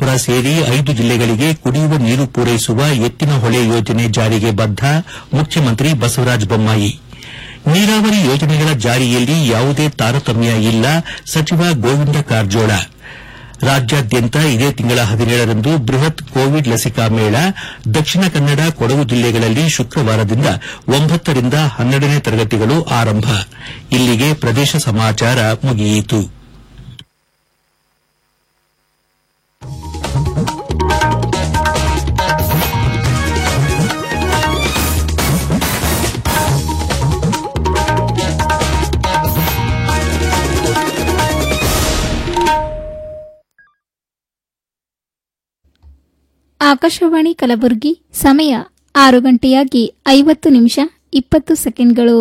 ಚಿಕ್ಕಬಳ್ಳಾಪುರ ಸೇರಿ ಐದು ಜಿಲ್ಲೆಗಳಿಗೆ ಕುಡಿಯುವ ನೀರು ಪೂರೈಸುವ ಎತ್ತಿನ ಹೊಳೆ ಯೋಜನೆ ಜಾರಿಗೆ ಬದ್ದ ಮುಖ್ಯಮಂತ್ರಿ ಬಸವರಾಜ ಬೊಮ್ಮಾಯಿ ನೀರಾವರಿ ಯೋಜನೆಗಳ ಜಾರಿಯಲ್ಲಿ ಯಾವುದೇ ತಾರತಮ್ಯ ಇಲ್ಲ ಸಚಿವ ಗೋವಿಂದ ಕಾರಜೋಳ ರಾಜ್ಯಾದ್ಯಂತ ಇದೇ ತಿಂಗಳ ಹದಿನೇಳರಂದು ಬೃಹತ್ ಕೋವಿಡ್ ಲಸಿಕಾ ಮೇಳ ದಕ್ಷಿಣ ಕನ್ನಡ ಕೊಡಗು ಜಿಲ್ಲೆಗಳಲ್ಲಿ ಶುಕ್ರವಾರದಿಂದ ಒಂಬತ್ತರಿಂದ ಹನ್ನೆರಡನೇ ತರಗತಿಗಳು ಆರಂಭ ಇಲ್ಲಿಗೆ ಪ್ರದೇಶ ಸಮಾಚಾರ ಮುಗಿಯಿತು ಆಕಾಶವಾಣಿ ಕಲಬುರಗಿ ಸಮಯ ಆರು ಗಂಟೆಯಾಗಿ ಐವತ್ತು ನಿಮಿಷ ಇಪ್ಪತ್ತು ಸೆಕೆಂಡ್ಗಳು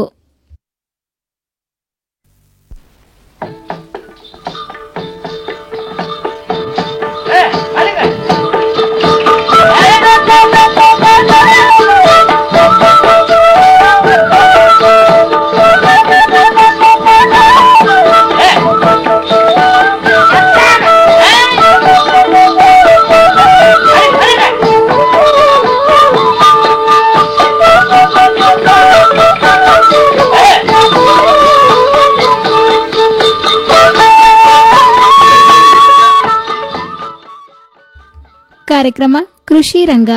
ಕಾರ್ಯಕ್ರಮ ಕೃಷಿ ರಂಗ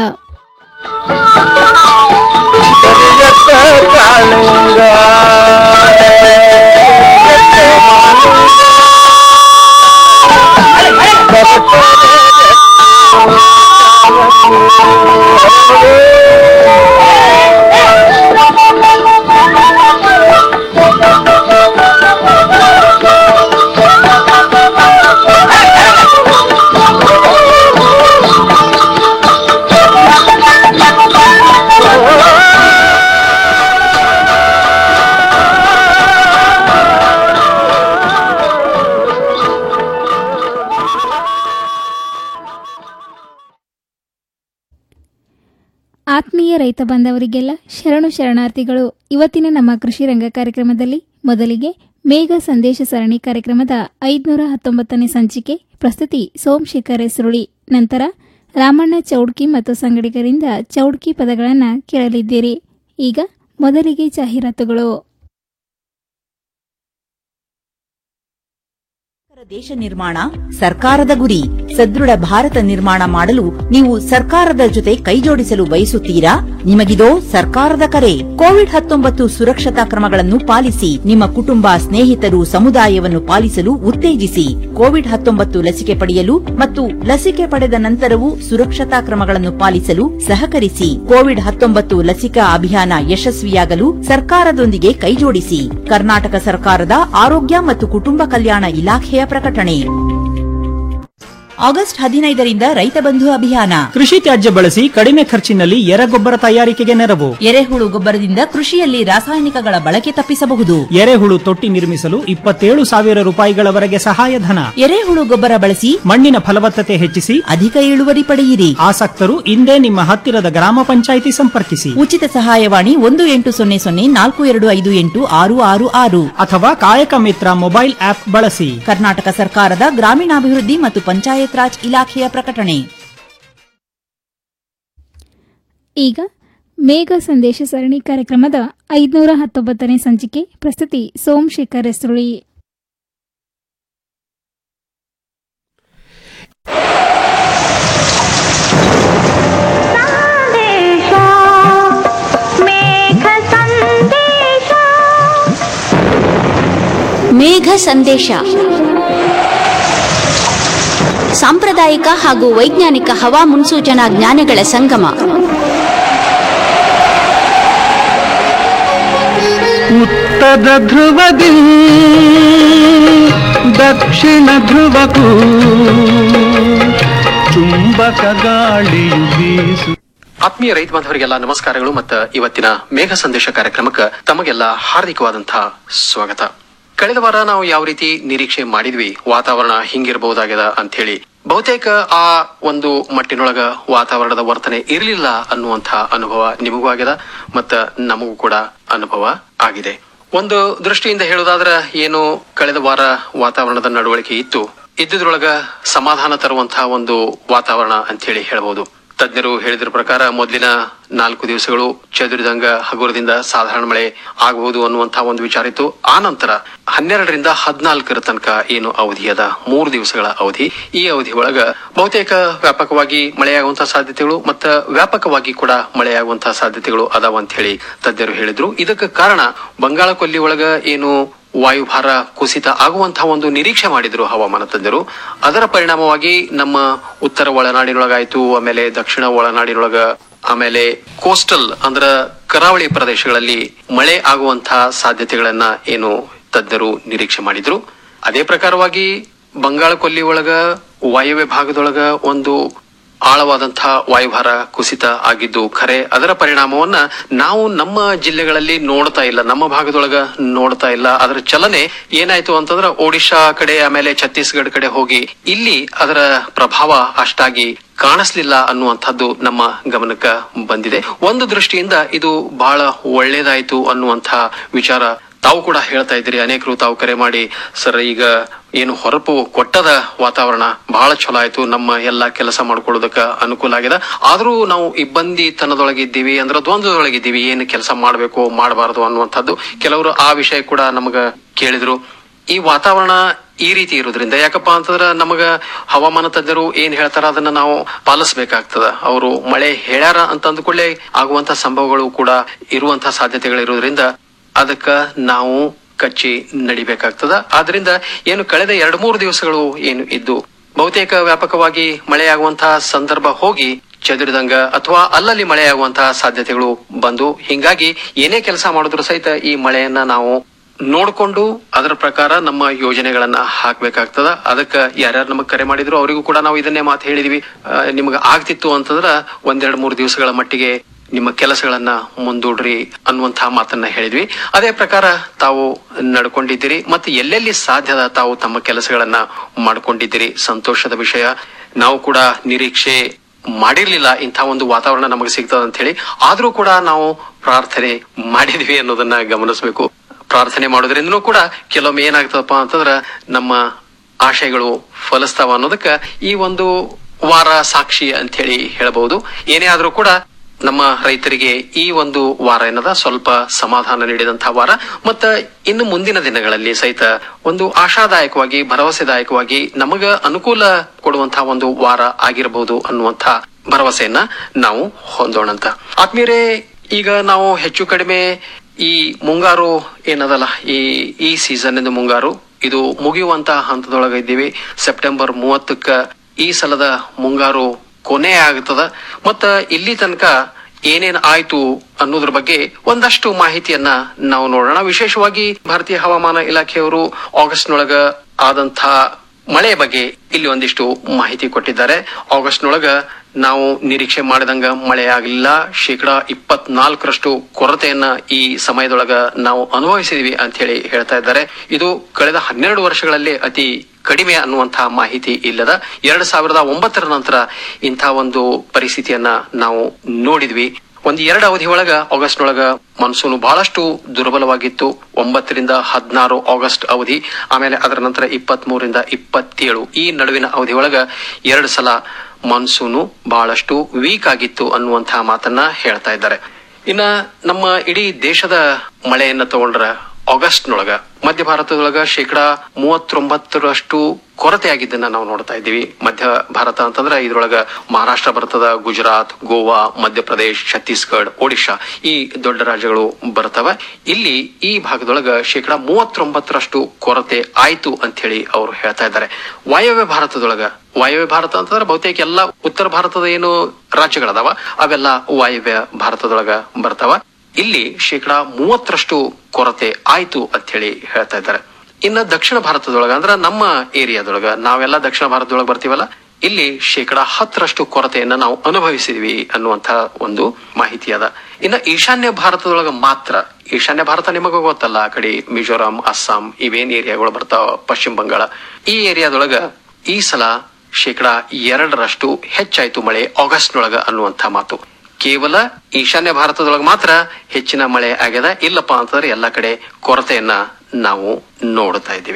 ಆತ್ಮೀಯ ರೈತ ಬಾಂಧವರಿಗೆಲ್ಲ ಶರಣು ಶರಣಾರ್ಥಿಗಳು ಇವತ್ತಿನ ನಮ್ಮ ಕೃಷಿ ರಂಗ ಕಾರ್ಯಕ್ರಮದಲ್ಲಿ ಮೊದಲಿಗೆ ಮೇಘ ಸಂದೇಶ ಸರಣಿ ಕಾರ್ಯಕ್ರಮದ ಐದುನೂರ ಹತ್ತೊಂಬತ್ತನೇ ಸಂಚಿಕೆ ಪ್ರಸ್ತುತಿ ಸೋಮಶೇಖರ್ ಹೆಸರುಳಿ ನಂತರ ರಾಮಣ್ಣ ಚೌಡ್ಕಿ ಮತ್ತು ಸಂಗಡಿಗರಿಂದ ಚೌಡ್ಕಿ ಪದಗಳನ್ನು ಕೇಳಲಿದ್ದೀರಿ ಈಗ ಮೊದಲಿಗೆ ಜಾಹೀರಾತುಗಳು ದೇಶ ನಿರ್ಮಾಣ ಸರ್ಕಾರದ ಗುರಿ ಸದೃಢ ಭಾರತ ನಿರ್ಮಾಣ ಮಾಡಲು ನೀವು ಸರ್ಕಾರದ ಜೊತೆ ಕೈಜೋಡಿಸಲು ಬಯಸುತ್ತೀರಾ ನಿಮಗಿದೋ ಸರ್ಕಾರದ ಕರೆ ಕೋವಿಡ್ ಹತ್ತೊಂಬತ್ತು ಸುರಕ್ಷತಾ ಕ್ರಮಗಳನ್ನು ಪಾಲಿಸಿ ನಿಮ್ಮ ಕುಟುಂಬ ಸ್ನೇಹಿತರು ಸಮುದಾಯವನ್ನು ಪಾಲಿಸಲು ಉತ್ತೇಜಿಸಿ ಕೋವಿಡ್ ಹತ್ತೊಂಬತ್ತು ಲಸಿಕೆ ಪಡೆಯಲು ಮತ್ತು ಲಸಿಕೆ ಪಡೆದ ನಂತರವೂ ಸುರಕ್ಷತಾ ಕ್ರಮಗಳನ್ನು ಪಾಲಿಸಲು ಸಹಕರಿಸಿ ಕೋವಿಡ್ ಹತ್ತೊಂಬತ್ತು ಲಸಿಕಾ ಅಭಿಯಾನ ಯಶಸ್ವಿಯಾಗಲು ಸರ್ಕಾರದೊಂದಿಗೆ ಕೈಜೋಡಿಸಿ ಕರ್ನಾಟಕ ಸರ್ಕಾರದ ಆರೋಗ್ಯ ಮತ್ತು ಕುಟುಂಬ ಕಲ್ಯಾಣ ಇಲಾಖೆಯ ಪ್ರಕಟಣೆ ಆಗಸ್ಟ್ ಹದಿನೈದರಿಂದ ರೈತ ಬಂಧು ಅಭಿಯಾನ ಕೃಷಿ ತ್ಯಾಜ್ಯ ಬಳಸಿ ಕಡಿಮೆ ಖರ್ಚಿನಲ್ಲಿ ಎರೆಗೊಬ್ಬರ ತಯಾರಿಕೆಗೆ ನೆರವು ಎರೆಹುಳು ಗೊಬ್ಬರದಿಂದ ಕೃಷಿಯಲ್ಲಿ ರಾಸಾಯನಿಕಗಳ ಬಳಕೆ ತಪ್ಪಿಸಬಹುದು ಎರೆಹುಳು ತೊಟ್ಟಿ ನಿರ್ಮಿಸಲು ಇಪ್ಪತ್ತೇಳು ಸಾವಿರ ರೂಪಾಯಿಗಳವರೆಗೆ ಸಹಾಯಧನ ಎರೆಹುಳು ಗೊಬ್ಬರ ಬಳಸಿ ಮಣ್ಣಿನ ಫಲವತ್ತತೆ ಹೆಚ್ಚಿಸಿ ಅಧಿಕ ಇಳುವರಿ ಪಡೆಯಿರಿ ಆಸಕ್ತರು ಇಂದೇ ನಿಮ್ಮ ಹತ್ತಿರದ ಗ್ರಾಮ ಪಂಚಾಯಿತಿ ಸಂಪರ್ಕಿಸಿ ಉಚಿತ ಸಹಾಯವಾಣಿ ಒಂದು ಎಂಟು ಸೊನ್ನೆ ಸೊನ್ನೆ ನಾಲ್ಕು ಎರಡು ಐದು ಎಂಟು ಆರು ಆರು ಆರು ಅಥವಾ ಕಾಯಕ ಮಿತ್ರ ಮೊಬೈಲ್ ಆಪ್ ಬಳಸಿ ಕರ್ನಾಟಕ ಸರ್ಕಾರದ ಗ್ರಾಮೀಣಾಭಿವೃದ್ಧಿ ಮತ್ತು ಪಂಚಾಯತ್ ರಾಜ್ ಇಲಾಖೆಯ ಪ್ರಕಟಣೆ ಈಗ ಮೇಘ ಸಂದೇಶ ಸರಣಿ ಕಾರ್ಯಕ್ರಮದ ಐದುನೂರ ಹತ್ತೊಂಬತ್ತನೇ ಸಂಚಿಕೆ ಪ್ರಸ್ತುತಿ ಸೋಮಶೇಖರ್ ಹೆಸರುಳಿ ಮೇಘ ಸಂದೇಶ ಸಾಂಪ್ರದಾಯಿಕ ಹಾಗೂ ವೈಜ್ಞಾನಿಕ ಹವಾ ಮುನ್ಸೂಚನಾ ಜ್ಞಾನಗಳ ಸಂಗಮ ಉತ್ತರ ಧ್ರುವದಿ ದಕ್ಷಿಣ ಧ್ರುವಕ್ಕೂ ಚುಂಬಕ ಗಾಳಿಯು ಬೀಸು ಆತ್ಮೀಯ ರೈತ ಬಾಂಧವರಿಗೆಲ್ಲ ನಮಸ್ಕಾರಗಳು ಮತ್ತು ಇವತ್ತಿನ ಮೇಘ ಸಂದೇಶ ಕಾರ್ಯಕ್ರಮಕ್ಕೆ ತಮಗೆಲ್ಲ ಹಾರ್ದಿಕವಾದಂತಹ ಸ್ವಾಗತ ಕಳೆದ ವಾರ ನಾವು ಯಾವ ರೀತಿ ನಿರೀಕ್ಷೆ ಮಾಡಿದ್ವಿ ವಾತಾವರಣ ಹಿಂಗಿರಬಹುದಾಗ್ಯದ ಅಂತ ಹೇಳಿ ಬಹುತೇಕ ಆ ಒಂದು ಮಟ್ಟಿನೊಳಗ ವಾತಾವರಣದ ವರ್ತನೆ ಇರಲಿಲ್ಲ ಅನ್ನುವಂಥ ಅನುಭವ ನಿಮಗೂ ಆಗ್ಯದ ಮತ್ತ ನಮಗೂ ಕೂಡ ಅನುಭವ ಆಗಿದೆ ಒಂದು ದೃಷ್ಟಿಯಿಂದ ಹೇಳೋದಾದ್ರ ಏನು ಕಳೆದ ವಾರ ವಾತಾವರಣದ ನಡವಳಿಕೆ ಇತ್ತು ಇದ್ದಿದ್ರೊಳಗ ಸಮಾಧಾನ ತರುವಂತಹ ಒಂದು ವಾತಾವರಣ ಅಂತ ಹೇಳಿ ಹೇಳ್ಬೋದು ತಜ್ಞರು ಹೇಳಿದ್ರ ಪ್ರಕಾರ ಮೊದಲಿನ ನಾಲ್ಕು ದಿವಸಗಳು ಚದುರಿದಂಗ ಹಗುರದಿಂದ ಸಾಧಾರಣ ಮಳೆ ಆಗಬಹುದು ಅನ್ನುವಂತಹ ಒಂದು ವಿಚಾರ ಇತ್ತು ಆ ನಂತರ ಹನ್ನೆರಡರಿಂದ ಹದಿನಾಲ್ಕರ ತನಕ ಏನು ಅವಧಿ ಅದ ಮೂರು ದಿವಸಗಳ ಅವಧಿ ಈ ಅವಧಿ ಒಳಗ ಬಹುತೇಕ ವ್ಯಾಪಕವಾಗಿ ಮಳೆಯಾಗುವಂತಹ ಸಾಧ್ಯತೆಗಳು ಮತ್ತು ವ್ಯಾಪಕವಾಗಿ ಕೂಡ ಮಳೆಯಾಗುವಂತಹ ಸಾಧ್ಯತೆಗಳು ಅದಾವ ಅಂತ ಹೇಳಿ ತಜ್ಞರು ಹೇಳಿದ್ರು ಇದಕ್ಕೆ ಕಾರಣ ಬಂಗಾಳ ಕೊಲ್ಲಿ ಒಳಗ ಏನು ವಾಯುಭಾರ ಕುಸಿತ ಆಗುವಂತಹ ಒಂದು ನಿರೀಕ್ಷೆ ಮಾಡಿದ್ರು ಹವಾಮಾನ ತಜ್ಞರು ಅದರ ಪರಿಣಾಮವಾಗಿ ನಮ್ಮ ಉತ್ತರ ಒಳನಾಡಿನೊಳಗಾಯ್ತು ಆಮೇಲೆ ದಕ್ಷಿಣ ಒಳನಾಡಿನೊಳಗ ಆಮೇಲೆ ಕೋಸ್ಟಲ್ ಅಂದ್ರ ಕರಾವಳಿ ಪ್ರದೇಶಗಳಲ್ಲಿ ಮಳೆ ಆಗುವಂತಹ ಸಾಧ್ಯತೆಗಳನ್ನ ಏನು ತಜ್ಞರು ನಿರೀಕ್ಷೆ ಮಾಡಿದ್ರು ಅದೇ ಪ್ರಕಾರವಾಗಿ ಬಂಗಾಳ ಕೊಲ್ಲಿ ಒಳಗ ವಾಯುವ್ಯ ಭಾಗದೊಳಗ ಒಂದು ಆಳವಾದಂತಹ ವಾಯುಭಾರ ಕುಸಿತ ಆಗಿದ್ದು ಖರೆ ಅದರ ಪರಿಣಾಮವನ್ನ ನಾವು ನಮ್ಮ ಜಿಲ್ಲೆಗಳಲ್ಲಿ ನೋಡ್ತಾ ಇಲ್ಲ ನಮ್ಮ ಭಾಗದೊಳಗ ನೋಡ್ತಾ ಇಲ್ಲ ಅದರ ಚಲನೆ ಏನಾಯ್ತು ಅಂತಂದ್ರೆ ಒಡಿಶಾ ಕಡೆ ಆಮೇಲೆ ಛತ್ತೀಸ್ಗಢ ಕಡೆ ಹೋಗಿ ಇಲ್ಲಿ ಅದರ ಪ್ರಭಾವ ಅಷ್ಟಾಗಿ ಕಾಣಿಸ್ಲಿಲ್ಲ ಅನ್ನುವಂಥದ್ದು ನಮ್ಮ ಗಮನಕ್ಕ ಬಂದಿದೆ ಒಂದು ದೃಷ್ಟಿಯಿಂದ ಇದು ಬಹಳ ಒಳ್ಳೇದಾಯ್ತು ಅನ್ನುವಂತಹ ವಿಚಾರ ತಾವು ಕೂಡ ಹೇಳ್ತಾ ಇದ್ದೀರಿ ಅನೇಕರು ತಾವು ಕರೆ ಮಾಡಿ ಸರ್ ಈಗ ಏನು ಹೊರಪು ಕೊಟ್ಟದ ವಾತಾವರಣ ಬಹಳ ಚಲೋ ಆಯ್ತು ನಮ್ಮ ಎಲ್ಲಾ ಕೆಲಸ ಮಾಡ್ಕೊಳ್ಳೋದಕ್ಕ ಅನುಕೂಲ ಆಗಿದೆ ಆದ್ರೂ ನಾವು ಇಬ್ಬಂದಿತನದೊಳಗಿದ್ದೀವಿ ಅಂದ್ರೆ ದ್ವಂದ್ವದೊಳಗಿದ್ದೀವಿ ಏನು ಕೆಲಸ ಮಾಡಬೇಕು ಮಾಡಬಾರದು ಅನ್ನುವಂಥದ್ದು ಕೆಲವರು ಆ ವಿಷಯ ಕೂಡ ನಮಗ ಕೇಳಿದ್ರು ಈ ವಾತಾವರಣ ಈ ರೀತಿ ಇರೋದ್ರಿಂದ ಯಾಕಪ್ಪ ಅಂತಂದ್ರ ನಮಗ ಹವಾಮಾನ ತಜ್ಞರು ಏನ್ ಹೇಳ್ತಾರ ಅದನ್ನ ನಾವು ಪಾಲಿಸಬೇಕಾಗ್ತದ ಅವರು ಮಳೆ ಹೇಳ್ಯಾರ ಅಂತ ಅಂದ್ಕೊಳ್ಳೆ ಆಗುವಂತ ಸಂಭವಗಳು ಕೂಡ ಇರುವಂತಹ ಸಾಧ್ಯತೆಗಳಿರೋದ್ರಿಂದ ಅದಕ್ಕ ನಾವು ಕಚ್ಚಿ ನಡಿಬೇಕಾಗ್ತದ ಆದ್ರಿಂದ ಏನು ಕಳೆದ ಎರಡು ಮೂರು ದಿವಸಗಳು ಏನು ಇದ್ದು ಬಹುತೇಕ ವ್ಯಾಪಕವಾಗಿ ಮಳೆಯಾಗುವಂತಹ ಸಂದರ್ಭ ಹೋಗಿ ಚದುರಿದಂಗ ಅಥವಾ ಅಲ್ಲಲ್ಲಿ ಮಳೆಯಾಗುವಂತಹ ಸಾಧ್ಯತೆಗಳು ಬಂದು ಹಿಂಗಾಗಿ ಏನೇ ಕೆಲಸ ಮಾಡಿದ್ರು ಸಹಿತ ಈ ಮಳೆಯನ್ನ ನಾವು ನೋಡ್ಕೊಂಡು ಅದರ ಪ್ರಕಾರ ನಮ್ಮ ಯೋಜನೆಗಳನ್ನ ಹಾಕ್ಬೇಕಾಗ್ತದ ಅದಕ್ಕ ಯಾರ್ಯಾರು ನಮಗ್ ಕರೆ ಮಾಡಿದ್ರು ಅವರಿಗೂ ಕೂಡ ನಾವು ಇದನ್ನೇ ಮಾತು ಹೇಳಿದ್ವಿ ಆ, ನಿಮ್ಗೆ ಆಗ್ತಿತ್ತು ಅಂತಂದ್ರ ಒಂದೆರಡು ಮೂರು ದಿವಸಗಳ ಮಟ್ಟಿಗೆ ನಿಮ್ಮ ಕೆಲಸಗಳನ್ನ ಮುಂದೂಡ್ರಿ ಅನ್ನುವಂತಹ ಮಾತನ್ನ ಹೇಳಿದ್ವಿ ಅದೇ ಪ್ರಕಾರ ತಾವು ನಡ್ಕೊಂಡಿದ್ದೀರಿ ಮತ್ತೆ ಎಲ್ಲೆಲ್ಲಿ ಸಾಧ್ಯದ ತಾವು ತಮ್ಮ ಕೆಲಸಗಳನ್ನ ಮಾಡ್ಕೊಂಡಿದ್ದೀರಿ ಸಂತೋಷದ ವಿಷಯ ನಾವು ಕೂಡ ನಿರೀಕ್ಷೆ ಮಾಡಿರ್ಲಿಲ್ಲ ಇಂಥ ಒಂದು ವಾತಾವರಣ ನಮಗೆ ಸಿಗ್ತದ ಅಂತ ಹೇಳಿ ಆದ್ರೂ ಕೂಡ ನಾವು ಪ್ರಾರ್ಥನೆ ಮಾಡಿದ್ವಿ ಅನ್ನೋದನ್ನ ಗಮನಿಸಬೇಕು ಪ್ರಾರ್ಥನೆ ಮಾಡೋದ್ರಿಂದನೂ ಕೂಡ ಕೆಲವೊಮ್ಮೆ ಏನಾಗ್ತದಪ್ಪ ಅಂತಂದ್ರ ನಮ್ಮ ಆಶಯಗಳು ಫಲಿಸ್ತಾವ ಅನ್ನೋದಕ್ಕ ಈ ಒಂದು ವಾರ ಸಾಕ್ಷಿ ಅಂತ ಹೇಳಿ ಹೇಳಬಹುದು ಏನೇ ಆದ್ರೂ ಕೂಡ ನಮ್ಮ ರೈತರಿಗೆ ಈ ಒಂದು ವಾರ ಏನದ ಸ್ವಲ್ಪ ಸಮಾಧಾನ ನೀಡಿದಂತಹ ವಾರ ಮತ್ತ ಇನ್ನು ಮುಂದಿನ ದಿನಗಳಲ್ಲಿ ಸಹಿತ ಒಂದು ಆಶಾದಾಯಕವಾಗಿ ಭರವಸೆದಾಯಕವಾಗಿ ನಮಗ ಅನುಕೂಲ ಕೊಡುವಂತಹ ಒಂದು ವಾರ ಆಗಿರಬಹುದು ಅನ್ನುವಂತ ಭರವಸೆಯನ್ನ ನಾವು ಹೊಂದೋಣಂತ ಆತ್ಮೀಯರೇ ಈಗ ನಾವು ಹೆಚ್ಚು ಕಡಿಮೆ ಈ ಮುಂಗಾರು ಏನದಲ್ಲ ಈ ಈ ಸೀಸನ್ ಇಂದ ಮುಂಗಾರು ಇದು ಮುಗಿಯುವಂತ ಹಂತದೊಳಗ ಇದ್ದೀವಿ ಸೆಪ್ಟೆಂಬರ್ ಮೂವತ್ತಕ್ಕ ಈ ಸಲದ ಮುಂಗಾರು ಕೊನೆ ಆಗ್ತದ ಮತ್ತ ಇಲ್ಲಿ ತನಕ ಏನೇನ್ ಆಯ್ತು ಅನ್ನೋದ್ರ ಬಗ್ಗೆ ಒಂದಷ್ಟು ಮಾಹಿತಿಯನ್ನ ನಾವು ನೋಡೋಣ ವಿಶೇಷವಾಗಿ ಭಾರತೀಯ ಹವಾಮಾನ ಇಲಾಖೆಯವರು ಆಗಸ್ಟ್ ನೊಳಗ ಆದಂತ ಮಳೆ ಬಗ್ಗೆ ಇಲ್ಲಿ ಒಂದಿಷ್ಟು ಮಾಹಿತಿ ಕೊಟ್ಟಿದ್ದಾರೆ ಆಗಸ್ಟ್ ನೊಳಗ ನಾವು ನಿರೀಕ್ಷೆ ಮಾಡಿದಂಗ ಮಳೆ ಆಗಲಿಲ್ಲ ಶೇಕಡ ಇಪ್ಪತ್ನಾಲ್ಕರಷ್ಟು ಕೊರತೆಯನ್ನ ಈ ಸಮಯದೊಳಗ ನಾವು ಅನುಭವಿಸಿದ್ವಿ ಅಂತ ಹೇಳಿ ಹೇಳ್ತಾ ಇದ್ದಾರೆ ಇದು ಕಳೆದ ಹನ್ನೆರಡು ವರ್ಷಗಳಲ್ಲಿ ಅತಿ ಕಡಿಮೆ ಅನ್ನುವಂತಹ ಮಾಹಿತಿ ಇಲ್ಲದ ಎರಡ್ ಸಾವಿರದ ಒಂಬತ್ತರ ನಂತರ ಇಂತಹ ಒಂದು ಪರಿಸ್ಥಿತಿಯನ್ನ ನಾವು ನೋಡಿದ್ವಿ ಒಂದು ಎರಡು ಅವಧಿ ಒಳಗ ಆಗಸ್ಟ್ ನೊಳಗ ಮಾನ್ಸೂನ್ ಬಹಳಷ್ಟು ದುರ್ಬಲವಾಗಿತ್ತು ಒಂಬತ್ತರಿಂದ ಹದಿನಾರು ಆಗಸ್ಟ್ ಅವಧಿ ಆಮೇಲೆ ಅದರ ನಂತರ ಇಪ್ಪತ್ತ್ ಮೂರಿಂದ ಇಪ್ಪತ್ತೇಳು ಈ ನಡುವಿನ ಅವಧಿ ಒಳಗ ಎರಡು ಸಲ ಮಾನ್ಸೂನು ಬಹಳಷ್ಟು ವೀಕ್ ಆಗಿತ್ತು ಅನ್ನುವಂತಹ ಮಾತನ್ನ ಹೇಳ್ತಾ ಇದ್ದಾರೆ ಇನ್ನ ನಮ್ಮ ಇಡೀ ದೇಶದ ಮಳೆಯನ್ನ ತಗೊಂಡ್ರ ಆಗಸ್ಟ್ ನೊಳಗ ಮಧ್ಯ ಭಾರತದೊಳಗ ಶೇಕಡ ಮೂವತ್ತೊಂಬತ್ತರಷ್ಟು ಕೊರತೆ ಆಗಿದ್ದನ್ನ ನಾವು ನೋಡ್ತಾ ಇದ್ದೀವಿ ಮಧ್ಯ ಭಾರತ ಅಂತಂದ್ರೆ ಇದ್ರೊಳಗ ಮಹಾರಾಷ್ಟ್ರ ಬರ್ತದ ಗುಜರಾತ್ ಗೋವಾ ಮಧ್ಯಪ್ರದೇಶ್ ಛತ್ತೀಸ್ಗಢ ಒಡಿಶಾ ಈ ದೊಡ್ಡ ರಾಜ್ಯಗಳು ಬರ್ತವೆ ಇಲ್ಲಿ ಈ ಭಾಗದೊಳಗ ಶೇಕಡ ಮೂವತ್ತೊಂಬತ್ತರಷ್ಟು ಕೊರತೆ ಆಯ್ತು ಅಂತ ಹೇಳಿ ಅವರು ಹೇಳ್ತಾ ಇದ್ದಾರೆ ವಾಯವ್ಯ ಭಾರತದೊಳಗ ವಾಯವ್ಯ ಭಾರತ ಅಂತಂದ್ರೆ ಬಹುತೇಕ ಎಲ್ಲ ಉತ್ತರ ಭಾರತದ ಏನು ರಾಜ್ಯಗಳದಾವ ಅವೆಲ್ಲ ವಾಯವ್ಯ ಭಾರತದೊಳಗ ಬರ್ತಾವ ಇಲ್ಲಿ ಶೇಕಡ ಮೂವತ್ತರಷ್ಟು ಕೊರತೆ ಆಯ್ತು ಅಂತ ಹೇಳಿ ಹೇಳ್ತಾ ಇದ್ದಾರೆ ಇನ್ನ ದಕ್ಷಿಣ ಭಾರತದೊಳಗ ಅಂದ್ರ ನಮ್ಮ ಏರಿಯಾದೊಳಗ ನಾವೆಲ್ಲ ದಕ್ಷಿಣ ಭಾರತದೊಳಗ ಬರ್ತೀವಲ್ಲ ಇಲ್ಲಿ ಶೇಕಡ ಹತ್ತರಷ್ಟು ಕೊರತೆಯನ್ನ ನಾವು ಅನುಭವಿಸಿದ್ವಿ ಅನ್ನುವಂತ ಒಂದು ಮಾಹಿತಿ ಅದ ಇನ್ನ ಈಶಾನ್ಯ ಭಾರತದೊಳಗ ಮಾತ್ರ ಈಶಾನ್ಯ ಭಾರತ ನಿಮಗ ಗೊತ್ತಲ್ಲ ಆ ಕಡೆ ಮಿಜೋರಾಂ ಅಸ್ಸಾಂ ಇವೇನ್ ಏರಿಯಾಗಳು ಬರ್ತಾವ ಪಶ್ಚಿಮ ಬಂಗಾಳ ಈ ಏರಿಯಾದೊಳಗ ಈ ಸಲ ಶೇಕಡ ಎರಡರಷ್ಟು ಹೆಚ್ಚಾಯ್ತು ಮಳೆ ಆಗಸ್ಟ್ ನೊಳಗ ಅನ್ನುವಂತ ಮಾತು ಕೇವಲ ಈಶಾನ್ಯ ಭಾರತದೊಳಗೆ ಮಾತ್ರ ಹೆಚ್ಚಿನ ಮಳೆ ಆಗ್ಯದ ಇಲ್ಲಪ್ಪ ಅಂತಂದ್ರೆ ಎಲ್ಲಾ ಕಡೆ ಕೊರತೆಯನ್ನ ನಾವು ನೋಡ್ತಾ ಇದ್ದೀವಿ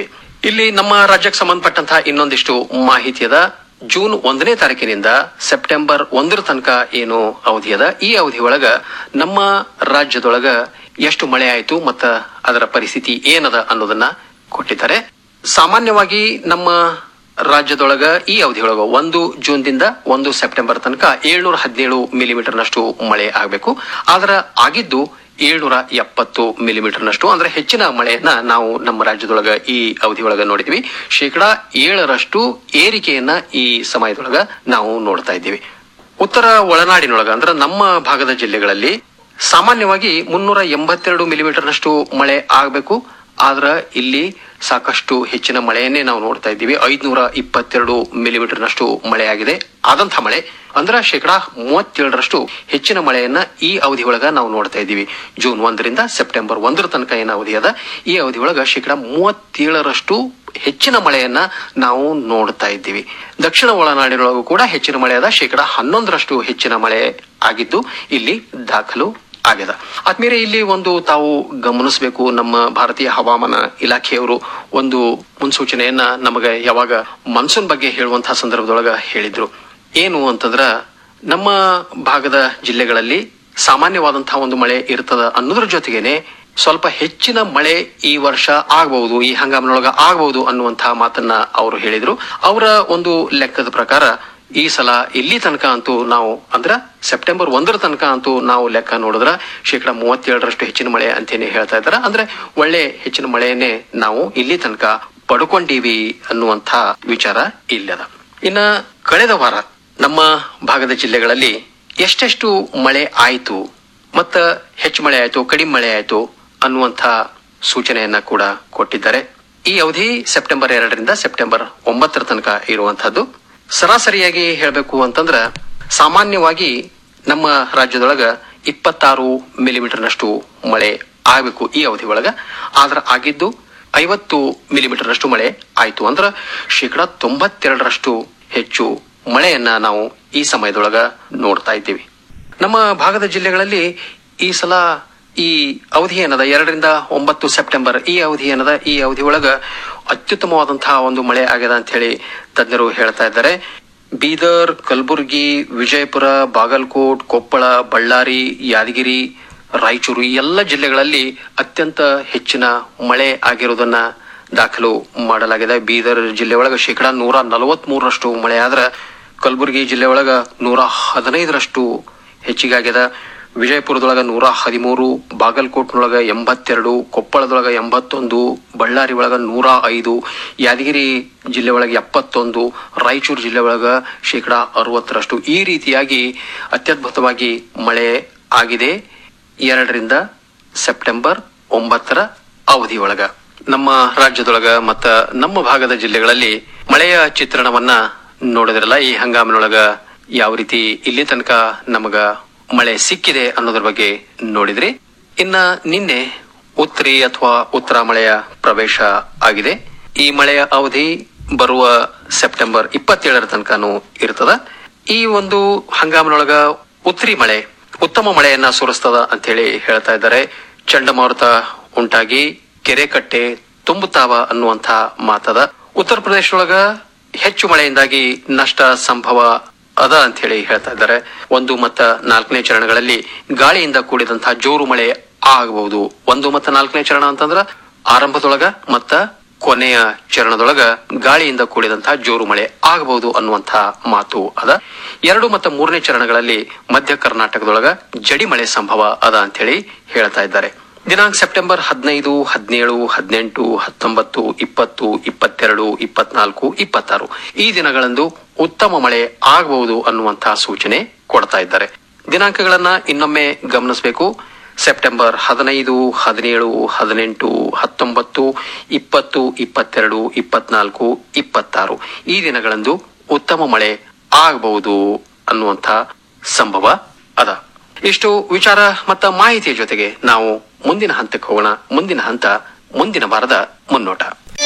ಇಲ್ಲಿ ನಮ್ಮ ರಾಜ್ಯಕ್ಕೆ ಸಂಬಂಧಪಟ್ಟಂತಹ ಇನ್ನೊಂದಿಷ್ಟು ಮಾಹಿತಿ ಅದ ಜೂನ್ ಒಂದನೇ ತಾರೀಕಿನಿಂದ ಸೆಪ್ಟೆಂಬರ್ ಒಂದರ ತನಕ ಏನು ಅವಧಿ ಅದ ಈ ಅವಧಿ ಒಳಗ ನಮ್ಮ ರಾಜ್ಯದೊಳಗ ಎಷ್ಟು ಮಳೆ ಆಯಿತು ಮತ್ತ ಅದರ ಪರಿಸ್ಥಿತಿ ಏನದ ಅನ್ನೋದನ್ನ ಕೊಟ್ಟಿದ್ದಾರೆ ಸಾಮಾನ್ಯವಾಗಿ ನಮ್ಮ ರಾಜ್ಯದೊಳಗ ಈ ಅವಧಿಯೊಳಗ ಒಂದು ಜೂನ್ ದಿಂದ ಒಂದು ಸೆಪ್ಟೆಂಬರ್ ತನಕ ಏಳ್ನೂರ ಹದಿನೇಳು ಮಿಲಿಮೀಟರ್ನಷ್ಟು ಮಳೆ ಆಗಬೇಕು ಆದ್ರ ಆಗಿದ್ದು ಏಳ್ನೂರ ಎಪ್ಪತ್ತು ಮಿಲಿಮೀಟರ್ನಷ್ಟು ಅಂದ್ರೆ ಹೆಚ್ಚಿನ ಮಳೆಯನ್ನ ನಾವು ನಮ್ಮ ರಾಜ್ಯದೊಳಗ ಈ ಅವಧಿಯೊಳಗ ನೋಡಿದ್ವಿ ಶೇಕಡಾ ಏಳರಷ್ಟು ಏರಿಕೆಯನ್ನ ಈ ಸಮಯದೊಳಗ ನಾವು ನೋಡ್ತಾ ಇದ್ದೀವಿ ಉತ್ತರ ಒಳನಾಡಿನೊಳಗ ಅಂದ್ರೆ ನಮ್ಮ ಭಾಗದ ಜಿಲ್ಲೆಗಳಲ್ಲಿ ಸಾಮಾನ್ಯವಾಗಿ ಮುನ್ನೂರ ಎಂಬತ್ತೆರಡು ಮಿಲಿಮೀಟರ್ನಷ್ಟು ಮಳೆ ಆಗಬೇಕು ಆದ್ರ ಇಲ್ಲಿ ಸಾಕಷ್ಟು ಹೆಚ್ಚಿನ ಮಳೆಯನ್ನೇ ನಾವು ನೋಡ್ತಾ ಇದ್ದೀವಿ ಐದ್ನೂರ ಇಪ್ಪತ್ತೆರಡು ಮಿಲಿಮೀಟರ್ನಷ್ಟು ಮಳೆ ಆಗಿದೆ ಆದಂತಹ ಮಳೆ ಅಂದ್ರ ಶೇಕಡಾ ಮೂವತ್ತೇಳರಷ್ಟು ಹೆಚ್ಚಿನ ಮಳೆಯನ್ನ ಈ ಅವಧಿ ಒಳಗ ನಾವು ನೋಡ್ತಾ ಇದ್ದೀವಿ ಜೂನ್ ಒಂದರಿಂದ ಸೆಪ್ಟೆಂಬರ್ ಒಂದರ ತನಕ ಏನು ಅವಧಿ ಅದ ಈ ಅವಧಿ ಒಳಗ ಶೇಕಡಾ ಮೂವತ್ತೇಳರಷ್ಟು ಹೆಚ್ಚಿನ ಮಳೆಯನ್ನ ನಾವು ನೋಡ್ತಾ ಇದ್ದೀವಿ ದಕ್ಷಿಣ ಒಳನಾಡಿನೊಳಗೂ ಕೂಡ ಹೆಚ್ಚಿನ ಮಳೆ ಅದ ಶೇಕಡಾ ಹನ್ನೊಂದರಷ್ಟು ಹೆಚ್ಚಿನ ಮಳೆ ಆಗಿದ್ದು ಇಲ್ಲಿ ದಾಖಲು ಆಗ್ಯದ ಆದ್ಮೇಲೆ ಇಲ್ಲಿ ಒಂದು ತಾವು ಗಮನಿಸಬೇಕು ನಮ್ಮ ಭಾರತೀಯ ಹವಾಮಾನ ಇಲಾಖೆಯವರು ಒಂದು ಮುನ್ಸೂಚನೆಯನ್ನ ನಮಗೆ ಯಾವಾಗ ಮಾನ್ಸೂನ್ ಬಗ್ಗೆ ಹೇಳುವಂತಹ ಸಂದರ್ಭದೊಳಗ ಹೇಳಿದ್ರು ಏನು ಅಂತಂದ್ರ ನಮ್ಮ ಭಾಗದ ಜಿಲ್ಲೆಗಳಲ್ಲಿ ಸಾಮಾನ್ಯವಾದಂತಹ ಒಂದು ಮಳೆ ಇರ್ತದ ಅನ್ನೋದ್ರ ಜೊತೆಗೇನೆ ಸ್ವಲ್ಪ ಹೆಚ್ಚಿನ ಮಳೆ ಈ ವರ್ಷ ಆಗಬಹುದು ಈ ಹಂಗಾಮಿನೊಳಗ ಆಗಬಹುದು ಅನ್ನುವಂತಹ ಮಾತನ್ನ ಅವರು ಹೇಳಿದ್ರು ಅವರ ಒಂದು ಲೆಕ್ಕದ ಪ್ರಕಾರ ಈ ಸಲ ಇಲ್ಲಿ ತನಕ ಅಂತೂ ನಾವು ಅಂದ್ರ ಸೆಪ್ಟೆಂಬರ್ ಒಂದರ ತನಕ ಅಂತೂ ನಾವು ಲೆಕ್ಕ ನೋಡಿದ್ರ ಶೇಕಡಾ ಮೂವತ್ತೇಳರಷ್ಟು ಹೆಚ್ಚಿನ ಮಳೆ ಅಂತೇನೆ ಹೇಳ್ತಾ ಇದ್ದಾರೆ ಅಂದ್ರೆ ಒಳ್ಳೆ ಹೆಚ್ಚಿನ ಮಳೆಯನ್ನೇ ನಾವು ಇಲ್ಲಿ ತನಕ ಪಡ್ಕೊಂಡೀವಿ ಅನ್ನುವಂಥ ವಿಚಾರ ಇಲ್ಲದ ಇನ್ನ ಕಳೆದ ವಾರ ನಮ್ಮ ಭಾಗದ ಜಿಲ್ಲೆಗಳಲ್ಲಿ ಎಷ್ಟೆಷ್ಟು ಮಳೆ ಆಯಿತು ಮತ್ತ ಹೆಚ್ಚು ಮಳೆ ಆಯಿತು ಕಡಿಮೆ ಮಳೆ ಆಯಿತು ಅನ್ನುವಂಥ ಸೂಚನೆಯನ್ನ ಕೂಡ ಕೊಟ್ಟಿದ್ದಾರೆ ಈ ಅವಧಿ ಸೆಪ್ಟೆಂಬರ್ ಎರಡರಿಂದ ಸೆಪ್ಟೆಂಬರ್ ಒಂಬತ್ತರ ತನಕ ಇರುವಂತಹದ್ದು ಸರಾಸರಿಯಾಗಿ ಹೇಳಬೇಕು ಅಂತಂದ್ರ ಸಾಮಾನ್ಯವಾಗಿ ನಮ್ಮ ರಾಜ್ಯದೊಳಗ ಇಪ್ಪತ್ತಾರು ಮಿಲಿಮೀಟರ್ನಷ್ಟು ಮಳೆ ಆಗಬೇಕು ಈ ಅವಧಿ ಒಳಗ ಆದ್ರ ಆಗಿದ್ದು ಐವತ್ತು ಮಿಲಿಮೀಟರ್ನಷ್ಟು ಮಳೆ ಆಯ್ತು ಅಂದ್ರ ಶೇಕಡಾ ತೊಂಬತ್ತೆರಡರಷ್ಟು ಹೆಚ್ಚು ಮಳೆಯನ್ನ ನಾವು ಈ ಸಮಯದೊಳಗ ನೋಡ್ತಾ ಇದ್ದೀವಿ ನಮ್ಮ ಭಾಗದ ಜಿಲ್ಲೆಗಳಲ್ಲಿ ಈ ಸಲ ಈ ಅವಧಿ ಏನದ ಎರಡರಿಂದ ಒಂಬತ್ತು ಸೆಪ್ಟೆಂಬರ್ ಈ ಅವಧಿ ಏನದ ಈ ಅವಧಿ ಒಳಗ ಅತ್ಯುತ್ತಮವಾದಂತಹ ಒಂದು ಮಳೆ ಆಗ್ಯದ ಅಂತ ಹೇಳಿ ತಜ್ಞರು ಹೇಳ್ತಾ ಇದ್ದಾರೆ ಬೀದರ್ ಕಲಬುರಗಿ ವಿಜಯಪುರ ಬಾಗಲಕೋಟ್ ಕೊಪ್ಪಳ ಬಳ್ಳಾರಿ ಯಾದಗಿರಿ ರಾಯಚೂರು ಈ ಎಲ್ಲ ಜಿಲ್ಲೆಗಳಲ್ಲಿ ಅತ್ಯಂತ ಹೆಚ್ಚಿನ ಮಳೆ ಆಗಿರುವುದನ್ನ ದಾಖಲು ಮಾಡಲಾಗಿದೆ ಬೀದರ್ ಜಿಲ್ಲೆ ಒಳಗ ಶೇಕಡಾ ನೂರ ನಲವತ್ತ್ ಮೂರರಷ್ಟು ಮಳೆ ಆದ್ರ ಕಲಬುರಗಿ ಜಿಲ್ಲೆ ಒಳಗ ನೂರ ಹದಿನೈದರಷ್ಟು ಹೆಚ್ಚಿಗಾಗ್ಯದ ವಿಜಯಪುರದೊಳಗ ನೂರ ಹದಿಮೂರು ಬಾಗಲಕೋಟ್ನೊಳಗ ಎಂಬತ್ತೆರಡು ಕೊಪ್ಪಳದೊಳಗ ಎಂಬತ್ತೊಂದು ಬಳ್ಳಾರಿ ಒಳಗ ನೂರ ಐದು ಯಾದಗಿರಿ ಜಿಲ್ಲೆ ಒಳಗೆ ಎಪ್ಪತ್ತೊಂದು ರಾಯಚೂರು ಜಿಲ್ಲೆ ಒಳಗ ಶೇಕಡಾ ಅರವತ್ತರಷ್ಟು ಈ ರೀತಿಯಾಗಿ ಅತ್ಯದ್ಭುತವಾಗಿ ಮಳೆ ಆಗಿದೆ ಎರಡರಿಂದ ಸೆಪ್ಟೆಂಬರ್ ಒಂಬತ್ತರ ಅವಧಿ ಒಳಗ ನಮ್ಮ ರಾಜ್ಯದೊಳಗ ಮತ್ತ ನಮ್ಮ ಭಾಗದ ಜಿಲ್ಲೆಗಳಲ್ಲಿ ಮಳೆಯ ಚಿತ್ರಣವನ್ನ ನೋಡಿದ್ರಲ್ಲ ಈ ಹಂಗಾಮಿನೊಳಗ ಯಾವ ರೀತಿ ಇಲ್ಲಿ ತನಕ ನಮಗ ಮಳೆ ಸಿಕ್ಕಿದೆ ಅನ್ನೋದ್ರ ಬಗ್ಗೆ ನೋಡಿದ್ರಿ ಇನ್ನ ನಿನ್ನೆ ಉತ್ತರಿ ಅಥವಾ ಉತ್ತರ ಮಳೆಯ ಪ್ರವೇಶ ಆಗಿದೆ ಈ ಮಳೆಯ ಅವಧಿ ಬರುವ ಸೆಪ್ಟೆಂಬರ್ ಇಪ್ಪತ್ತೇಳರ ತನಕನೂ ಇರ್ತದ ಈ ಒಂದು ಹಂಗಾಮಿನೊಳಗ ಉತ್ತರಿ ಮಳೆ ಉತ್ತಮ ಮಳೆಯನ್ನ ಸುರಿಸ್ತದ ಅಂತ ಹೇಳಿ ಹೇಳ್ತಾ ಇದ್ದಾರೆ ಚಂಡಮಾರುತ ಉಂಟಾಗಿ ಕೆರೆ ಕಟ್ಟೆ ತುಂಬುತ್ತಾವ ಅನ್ನುವಂತ ಮಾತದ ಉತ್ತರ ಪ್ರದೇಶದೊಳಗ ಹೆಚ್ಚು ಮಳೆಯಿಂದಾಗಿ ನಷ್ಟ ಸಂಭವ ಅದ ಅಂತ ಹೇಳಿ ಹೇಳ್ತಾ ಇದ್ದಾರೆ ಒಂದು ಮತ್ತ ನಾಲ್ಕನೇ ಚರಣಗಳಲ್ಲಿ ಗಾಳಿಯಿಂದ ಕೂಡಿದಂತಹ ಜೋರು ಮಳೆ ಆಗಬಹುದು ಒಂದು ಮತ್ತ ನಾಲ್ಕನೇ ಚರಣ ಅಂತಂದ್ರ ಆರಂಭದೊಳಗ ಮತ್ತ ಕೊನೆಯ ಚರಣದೊಳಗ ಗಾಳಿಯಿಂದ ಕೂಡಿದಂತಹ ಜೋರು ಮಳೆ ಆಗಬಹುದು ಅನ್ನುವಂತಹ ಮಾತು ಅದ ಎರಡು ಮತ್ತು ಮೂರನೇ ಚರಣಗಳಲ್ಲಿ ಮಧ್ಯ ಕರ್ನಾಟಕದೊಳಗ ಜಡಿ ಮಳೆ ಸಂಭವ ಅದ ಅಂತ ಹೇಳಿ ಹೇಳ್ತಾ ಇದ್ದಾರೆ ದಿನಾಂಕ ಸೆಪ್ಟೆಂಬರ್ ಹದಿನೈದು ಹದಿನೇಳು ಹದಿನೆಂಟು ಹತ್ತೊಂಬತ್ತು ಇಪ್ಪತ್ತು ಇಪ್ಪತ್ತೆರಡು ಇಪ್ಪತ್ನಾಲ್ಕು ಇಪ್ಪತ್ತಾರು ಈ ದಿನಗಳಂದು ಉತ್ತಮ ಮಳೆ ಆಗಬಹುದು ಅನ್ನುವಂತಹ ಸೂಚನೆ ಕೊಡ್ತಾ ಇದ್ದಾರೆ ದಿನಾಂಕಗಳನ್ನ ಇನ್ನೊಮ್ಮೆ ಗಮನಿಸಬೇಕು ಸೆಪ್ಟೆಂಬರ್ ಹದಿನೈದು ಹದಿನೇಳು ಹದಿನೆಂಟು ಹತ್ತೊಂಬತ್ತು ಇಪ್ಪತ್ತು ಇಪ್ಪತ್ತೆರಡು ಇಪ್ಪತ್ನಾಲ್ಕು ಇಪ್ಪತ್ತಾರು ಈ ದಿನಗಳಂದು ಉತ್ತಮ ಮಳೆ ಆಗಬಹುದು ಅನ್ನುವಂಥ ಸಂಭವ ಅದ ಇಷ್ಟು ವಿಚಾರ ಮತ್ತ ಮಾಹಿತಿಯ ಜೊತೆಗೆ ನಾವು ಮುಂದಿನ ಹಂತಕ್ಕೆ ಹೋಗೋಣ ಮುಂದಿನ ಹಂತ ಮುಂದಿನ ವಾರದ ಮುನ್ನೋಟ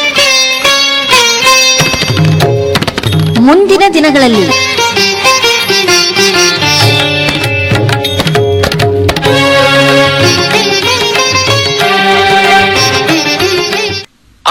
ಮುಂದಿನ ದಿನಗಳಲ್ಲಿ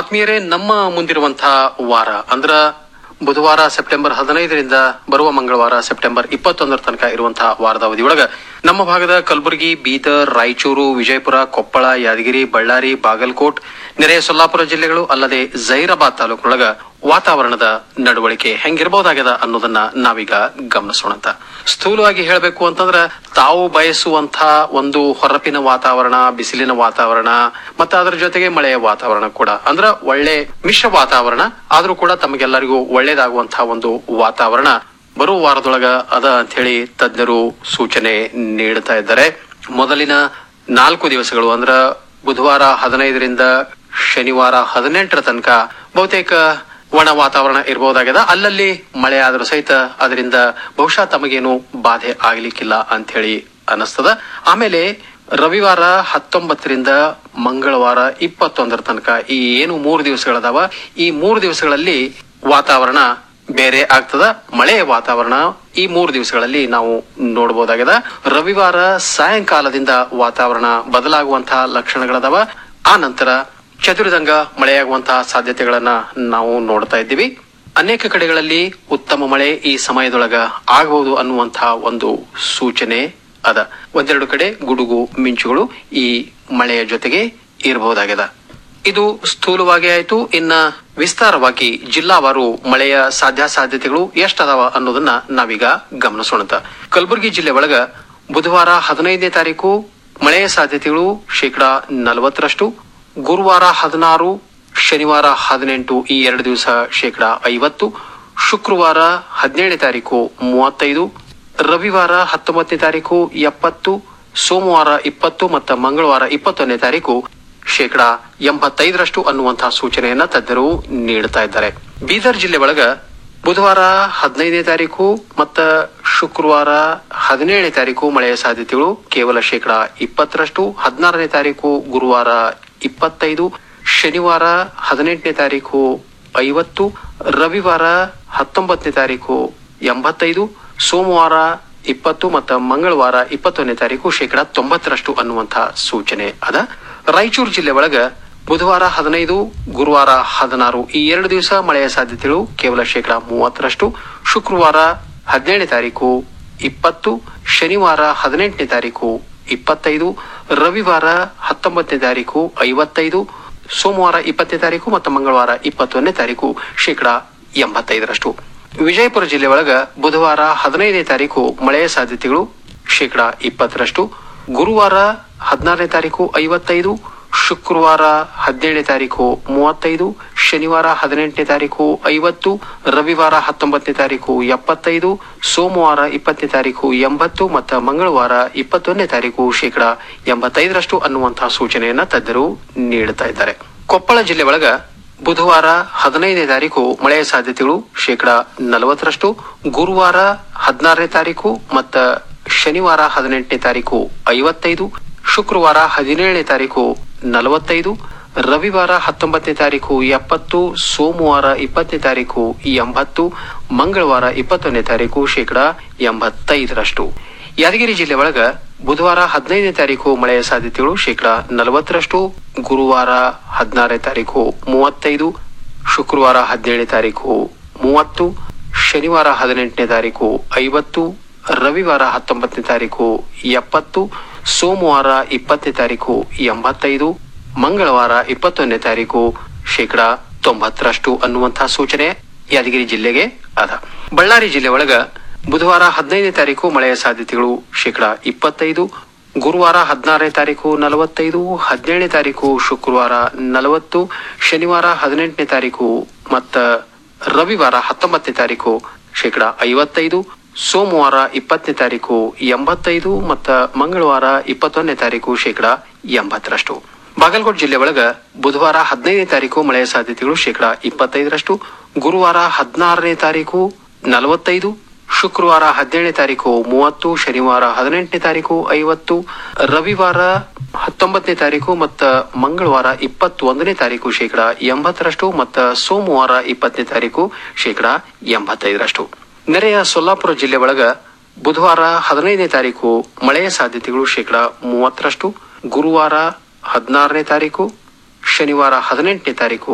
ಆತ್ಮೀಯರೇ ನಮ್ಮ ಮುಂದಿರುವಂತಹ ವಾರ ಅಂದ್ರ ಬುಧವಾರ ಸೆಪ್ಟೆಂಬರ್ ಹದಿನೈದರಿಂದ ಬರುವ ಮಂಗಳವಾರ ಸೆಪ್ಟೆಂಬರ್ ಇಪ್ಪತ್ತೊಂದರ ತನಕ ಇರುವಂತಹ ವಾರದ ಅವಧಿಯೊಳಗ ನಮ್ಮ ಭಾಗದ ಕಲಬುರಗಿ ಬೀದರ್ ರಾಯಚೂರು ವಿಜಯಪುರ ಕೊಪ್ಪಳ ಯಾದಗಿರಿ ಬಳ್ಳಾರಿ ಬಾಗಲಕೋಟ್ ನೆರೆಯ ಸೊಲ್ಲಾಪುರ ಜಿಲ್ಲೆಗಳು ಅಲ್ಲದೆ ಜೈರಾಬಾದ್ ತಾಲೂಕಿನೊಳಗ ವಾತಾವರಣದ ನಡವಳಿಕೆ ಹೆಂಗಿರಬಹುದಾಗ್ಯದ ಅನ್ನೋದನ್ನ ನಾವೀಗ ಗಮನಿಸೋಣಂತ ಸ್ಥೂಲವಾಗಿ ಹೇಳಬೇಕು ಅಂತಂದ್ರ ತಾವು ಬಯಸುವಂತ ಒಂದು ಹೊರಪಿನ ವಾತಾವರಣ ಬಿಸಿಲಿನ ವಾತಾವರಣ ಮತ್ತೆ ಅದರ ಜೊತೆಗೆ ಮಳೆಯ ವಾತಾವರಣ ಕೂಡ ಅಂದ್ರ ಒಳ್ಳೆ ಮಿಶ್ರ ವಾತಾವರಣ ಆದ್ರೂ ಕೂಡ ತಮಗೆಲ್ಲರಿಗೂ ಒಳ್ಳೇದಾಗುವಂತಹ ಒಂದು ವಾತಾವರಣ ಬರುವ ವಾರದೊಳಗ ಅದ ಅಂತ ಹೇಳಿ ತಜ್ಞರು ಸೂಚನೆ ನೀಡುತ್ತಾ ಇದ್ದಾರೆ ಮೊದಲಿನ ನಾಲ್ಕು ದಿವಸಗಳು ಅಂದ್ರ ಬುಧವಾರ ಹದಿನೈದರಿಂದ ಶನಿವಾರ ಹದಿನೆಂಟರ ತನಕ ಬಹುತೇಕ ಒಣ ವಾತಾವರಣ ಇರಬಹುದಾಗ್ಯದ ಅಲ್ಲಲ್ಲಿ ಮಳೆ ಆದ್ರೂ ಸಹಿತ ಅದರಿಂದ ಬಹುಶಃ ತಮಗೇನು ಬಾಧೆ ಆಗ್ಲಿಕ್ಕಿಲ್ಲ ಅಂತ ಹೇಳಿ ಅನಿಸ್ತದ ಆಮೇಲೆ ರವಿವಾರ ಹತ್ತೊಂಬತ್ತರಿಂದ ಮಂಗಳವಾರ ಇಪ್ಪತ್ತೊಂದರ ತನಕ ಈ ಏನು ಮೂರು ದಿವಸಗಳದಾವ ಈ ಮೂರು ದಿವಸಗಳಲ್ಲಿ ವಾತಾವರಣ ಬೇರೆ ಆಗ್ತದ ಮಳೆಯ ವಾತಾವರಣ ಈ ಮೂರು ದಿವಸಗಳಲ್ಲಿ ನಾವು ನೋಡಬಹುದಾಗಿದೆ ರವಿವಾರ ಸಾಯಂಕಾಲದಿಂದ ವಾತಾವರಣ ಬದಲಾಗುವಂತಹ ಲಕ್ಷಣಗಳದಾವ ಆ ನಂತರ ಚದುರಿದಂಗ ಮಳೆಯಾಗುವಂತಹ ಸಾಧ್ಯತೆಗಳನ್ನ ನಾವು ನೋಡ್ತಾ ಇದ್ದೀವಿ ಅನೇಕ ಕಡೆಗಳಲ್ಲಿ ಉತ್ತಮ ಮಳೆ ಈ ಸಮಯದೊಳಗ ಆಗಬಹುದು ಅನ್ನುವಂತಹ ಒಂದು ಸೂಚನೆ ಅದ ಒಂದೆರಡು ಕಡೆ ಗುಡುಗು ಮಿಂಚುಗಳು ಈ ಮಳೆಯ ಜೊತೆಗೆ ಇರಬಹುದಾಗಿದೆ ಇದು ಸ್ಥೂಲವಾಗಿ ಆಯ್ತು ಇನ್ನ ವಿಸ್ತಾರವಾಗಿ ಜಿಲ್ಲಾವಾರು ಮಳೆಯ ಸಾಧ್ಯಾಸಾಧ್ಯತೆಗಳು ಎಷ್ಟದಾವ ಅನ್ನೋದನ್ನ ನಾವೀಗ ಗಮನಿಸೋಣ ಕಲಬುರಗಿ ಜಿಲ್ಲೆ ಒಳಗ ಬುಧವಾರ ಹದಿನೈದನೇ ತಾರೀಕು ಮಳೆಯ ಸಾಧ್ಯತೆಗಳು ಶೇಕಡಾ ನಲವತ್ತರಷ್ಟು ಗುರುವಾರ ಹದಿನಾರು ಶನಿವಾರ ಹದಿನೆಂಟು ಈ ಎರಡು ದಿವಸ ಶೇಕಡಾ ಐವತ್ತು ಶುಕ್ರವಾರ ಹದಿನೇಳನೇ ತಾರೀಕು ಮೂವತ್ತೈದು ರವಿವಾರ ಹತ್ತೊಂಬತ್ತನೇ ತಾರೀಕು ಎಪ್ಪತ್ತು ಸೋಮವಾರ ಇಪ್ಪತ್ತು ಮತ್ತು ಮಂಗಳವಾರ ಇಪ್ಪತ್ತೊಂದನೇ ತಾರೀಕು ಶೇಕಡಾ ಎಂಬತ್ತೈದರಷ್ಟು ಅನ್ನುವಂತಹ ಸೂಚನೆಯನ್ನ ತಜ್ಞರು ನೀಡುತ್ತಾ ಇದ್ದಾರೆ ಬೀದರ್ ಜಿಲ್ಲೆ ಒಳಗ ಬುಧವಾರ ಹದಿನೈದನೇ ತಾರೀಕು ಮತ್ತ ಶುಕ್ರವಾರ ಹದಿನೇಳನೇ ತಾರೀಕು ಮಳೆಯ ಸಾಧ್ಯತೆಗಳು ಕೇವಲ ಶೇಕಡಾ ಇಪ್ಪತ್ತರಷ್ಟು ಹದಿನಾರನೇ ತಾರೀಕು ಗುರುವಾರ ಇಪ್ಪತ್ತೈದು ಶನಿವಾರ ಹದಿನೆಂಟನೇ ತಾರೀಕು ಐವತ್ತು ರವಿವಾರ ಹತ್ತೊಂಬತ್ತನೇ ತಾರೀಕು ಎಂಬತ್ತೈದು ಸೋಮವಾರ ಇಪ್ಪತ್ತು ಮತ್ತು ಮಂಗಳವಾರ ಇಪ್ಪತ್ತೊಂದನೇ ತಾರೀಕು ಶೇಕಡಾ ತೊಂಬತ್ತರಷ್ಟು ಅನ್ನುವಂತಹ ಸೂಚನೆ ಅದ ರಾಯಚೂರು ಜಿಲ್ಲೆ ಒಳಗ ಬುಧವಾರ ಹದಿನೈದು ಗುರುವಾರ ಹದಿನಾರು ಈ ಎರಡು ದಿವಸ ಮಳೆಯ ಸಾಧ್ಯತೆಗಳು ಕೇವಲ ಶೇಕಡಾ ಮೂವತ್ತರಷ್ಟು ಶುಕ್ರವಾರ ಹದಿನೇಳನೇ ತಾರೀಕು ಇಪ್ಪತ್ತು ಶನಿವಾರ ಹದಿನೆಂಟನೇ ತಾರೀಕು ಇಪ್ಪತ್ತೈದು ರವಿವಾರ ಹತ್ತೊಂಬತ್ತನೇ ತಾರೀಕು ಐವತ್ತೈದು ಸೋಮವಾರ ಇಪ್ಪತ್ತನೇ ತಾರೀಕು ಮತ್ತು ಮಂಗಳವಾರ ಇಪ್ಪತ್ತೊಂದನೇ ತಾರೀಕು ಶೇಕಡಾ ಎಂಬತ್ತೈದರಷ್ಟು ವಿಜಯಪುರ ಜಿಲ್ಲೆ ಒಳಗ ಬುಧವಾರ ಹದಿನೈದನೇ ತಾರೀಕು ಮಳೆಯ ಸಾಧ್ಯತೆಗಳು ಶೇಕಡಾ ಇಪ್ಪತ್ತರಷ್ಟು ಗುರುವಾರ ಹದಿನಾರನೇ ತಾರೀಕು ಐವತ್ತೈದು ಶುಕ್ರವಾರ ಹದಿನೇಳನೇ ತಾರೀಕು ಮೂವತ್ತೈದು ಶನಿವಾರ ಹದಿನೆಂಟನೇ ತಾರೀಕು ಐವತ್ತು ರವಿವಾರ ಹತ್ತೊಂಬತ್ತನೇ ತಾರೀಕು ಎಪ್ಪತ್ತೈದು ಸೋಮವಾರ ಇಪ್ಪತ್ತನೇ ತಾರೀಕು ಎಂಬತ್ತು ಮತ್ತು ಮಂಗಳವಾರ ಇಪ್ಪತ್ತೊಂದನೇ ತಾರೀಕು ಶೇಕಡಾ ಎಂಬತ್ತೈದರಷ್ಟು ಅನ್ನುವಂತಹ ಸೂಚನೆಯನ್ನ ತಜ್ಞರು ನೀಡುತ್ತಾ ಇದ್ದಾರೆ ಕೊಪ್ಪಳ ಜಿಲ್ಲೆ ಒಳಗ ಬುಧವಾರ ಹದಿನೈದನೇ ತಾರೀಕು ಮಳೆಯ ಸಾಧ್ಯತೆಗಳು ಶೇಕಡಾ ನಲವತ್ತರಷ್ಟು ಗುರುವಾರ ಹದಿನಾರನೇ ತಾರೀಕು ಮತ್ತ ಶನಿವಾರ ಹದಿನೆಂಟನೇ ತಾರೀಕು ಐವತ್ತೈದು ಶುಕ್ರವಾರ ಹದಿನೇಳನೇ ತಾರೀಕು ನಲವತ್ತೈದು ರವಿವಾರ ಹತ್ತೊಂಬತ್ತನೇ ತಾರೀಕು ಎಪ್ಪತ್ತು ಸೋಮವಾರ ಇಪ್ಪತ್ತನೇ ತಾರೀಕು ಎಂಬತ್ತು ಮಂಗಳವಾರ ಇಪ್ಪತ್ತೊಂದನೇ ತಾರೀಕು ಶೇಕಡಾ ಎಂಬತ್ತೈದರಷ್ಟು ಯಾದಗಿರಿ ಜಿಲ್ಲೆ ಒಳಗ ಬುಧವಾರ ಹದಿನೈದನೇ ತಾರೀಕು ಮಳೆಯ ಸಾಧ್ಯತೆಗಳು ಶೇಕಡಾ ನಲವತ್ತರಷ್ಟು ಗುರುವಾರ ಹದಿನಾರನೇ ತಾರೀಕು ಮೂವತ್ತೈದು ಶುಕ್ರವಾರ ಹದಿನೇಳನೇ ತಾರೀಕು ಮೂವತ್ತು ಶನಿವಾರ ಹದಿನೆಂಟನೇ ತಾರೀಕು ಐವತ್ತು ರವಿವಾರ ಹತ್ತೊಂಬತ್ತನೇ ತಾರೀಕು ಎಪ್ಪತ್ತು ಸೋಮವಾರ ಇಪ್ಪತ್ತನೇ ತಾರೀಕು ಎಂಬತ್ತೈದು ಮಂಗಳವಾರ ಇಪ್ಪತ್ತೊಂದನೇ ತಾರೀಕು ಶೇಕಡಾ ತೊಂಬತ್ತರಷ್ಟು ಅನ್ನುವಂತಹ ಸೂಚನೆ ಯಾದಗಿರಿ ಜಿಲ್ಲೆಗೆ ಅದ ಬಳ್ಳಾರಿ ಜಿಲ್ಲೆ ಒಳಗ ಬುಧವಾರ ಹದಿನೈದನೇ ತಾರೀಕು ಮಳೆಯ ಸಾಧ್ಯತೆಗಳು ಶೇಕಡಾ ಇಪ್ಪತ್ತೈದು ಗುರುವಾರ ಹದಿನಾರನೇ ತಾರೀಕು ನಲವತ್ತೈದು ಹದಿನೇಳನೇ ತಾರೀಕು ಶುಕ್ರವಾರ ನಲವತ್ತು ಶನಿವಾರ ಹದಿನೆಂಟನೇ ತಾರೀಕು ಮತ್ತ ರವಿವಾರ ಹತ್ತೊಂಬತ್ತನೇ ತಾರೀಕು ಶೇಕಡಾ ಐವತ್ತೈದು ಸೋಮವಾರ ಇಪ್ಪತ್ತನೇ ತಾರೀಕು ಎಂಬತ್ತೈದು ಮತ್ತ ಮಂಗಳವಾರ ಇಪ್ಪತ್ತೊಂದನೇ ತಾರೀಕು ಶೇಕಡಾ ಎಂಬತ್ತರಷ್ಟು ಬಾಗಲಕೋಟ್ ಜಿಲ್ಲೆ ಒಳಗ ಬುಧವಾರ ಹದಿನೈದನೇ ತಾರೀಕು ಮಳೆಯ ಸಾಧ್ಯತೆಗಳು ಶೇಕಡಾ ಇಪ್ಪತ್ತೈದರಷ್ಟು ಗುರುವಾರ ಹದಿನಾರನೇ ತಾರೀಕು ನಲವತ್ತೈದು ಶುಕ್ರವಾರ ಹದಿನೇಳನೇ ತಾರೀಕು ಮೂವತ್ತು ಶನಿವಾರ ಹದಿನೆಂಟನೇ ತಾರೀಕು ಐವತ್ತು ರವಿವಾರ ಹತ್ತೊಂಬತ್ತನೇ ತಾರೀಕು ಮತ್ತ ಮಂಗಳವಾರ ಇಪ್ಪತ್ತೊಂದನೇ ತಾರೀಕು ಶೇಕಡಾ ಎಂಬತ್ತರಷ್ಟು ಮತ್ತ ಸೋಮವಾರ ಇಪ್ಪತ್ತನೇ ತಾರೀಕು ಶೇಕಡಾ ಎಂಬತ್ತೈದರಷ್ಟು ನೆರೆಯ ಸೊಲ್ಲಾಪುರ ಜಿಲ್ಲೆ ಒಳಗ ಬುಧವಾರ ಹದಿನೈದನೇ ತಾರೀಕು ಮಳೆಯ ಸಾಧ್ಯತೆಗಳು ಶೇಕಡಾ ಮೂವತ್ತರಷ್ಟು ಗುರುವಾರ ಹದಿನಾರನೇ ತಾರೀಕು ಶನಿವಾರ ಹದಿನೆಂಟನೇ ತಾರೀಕು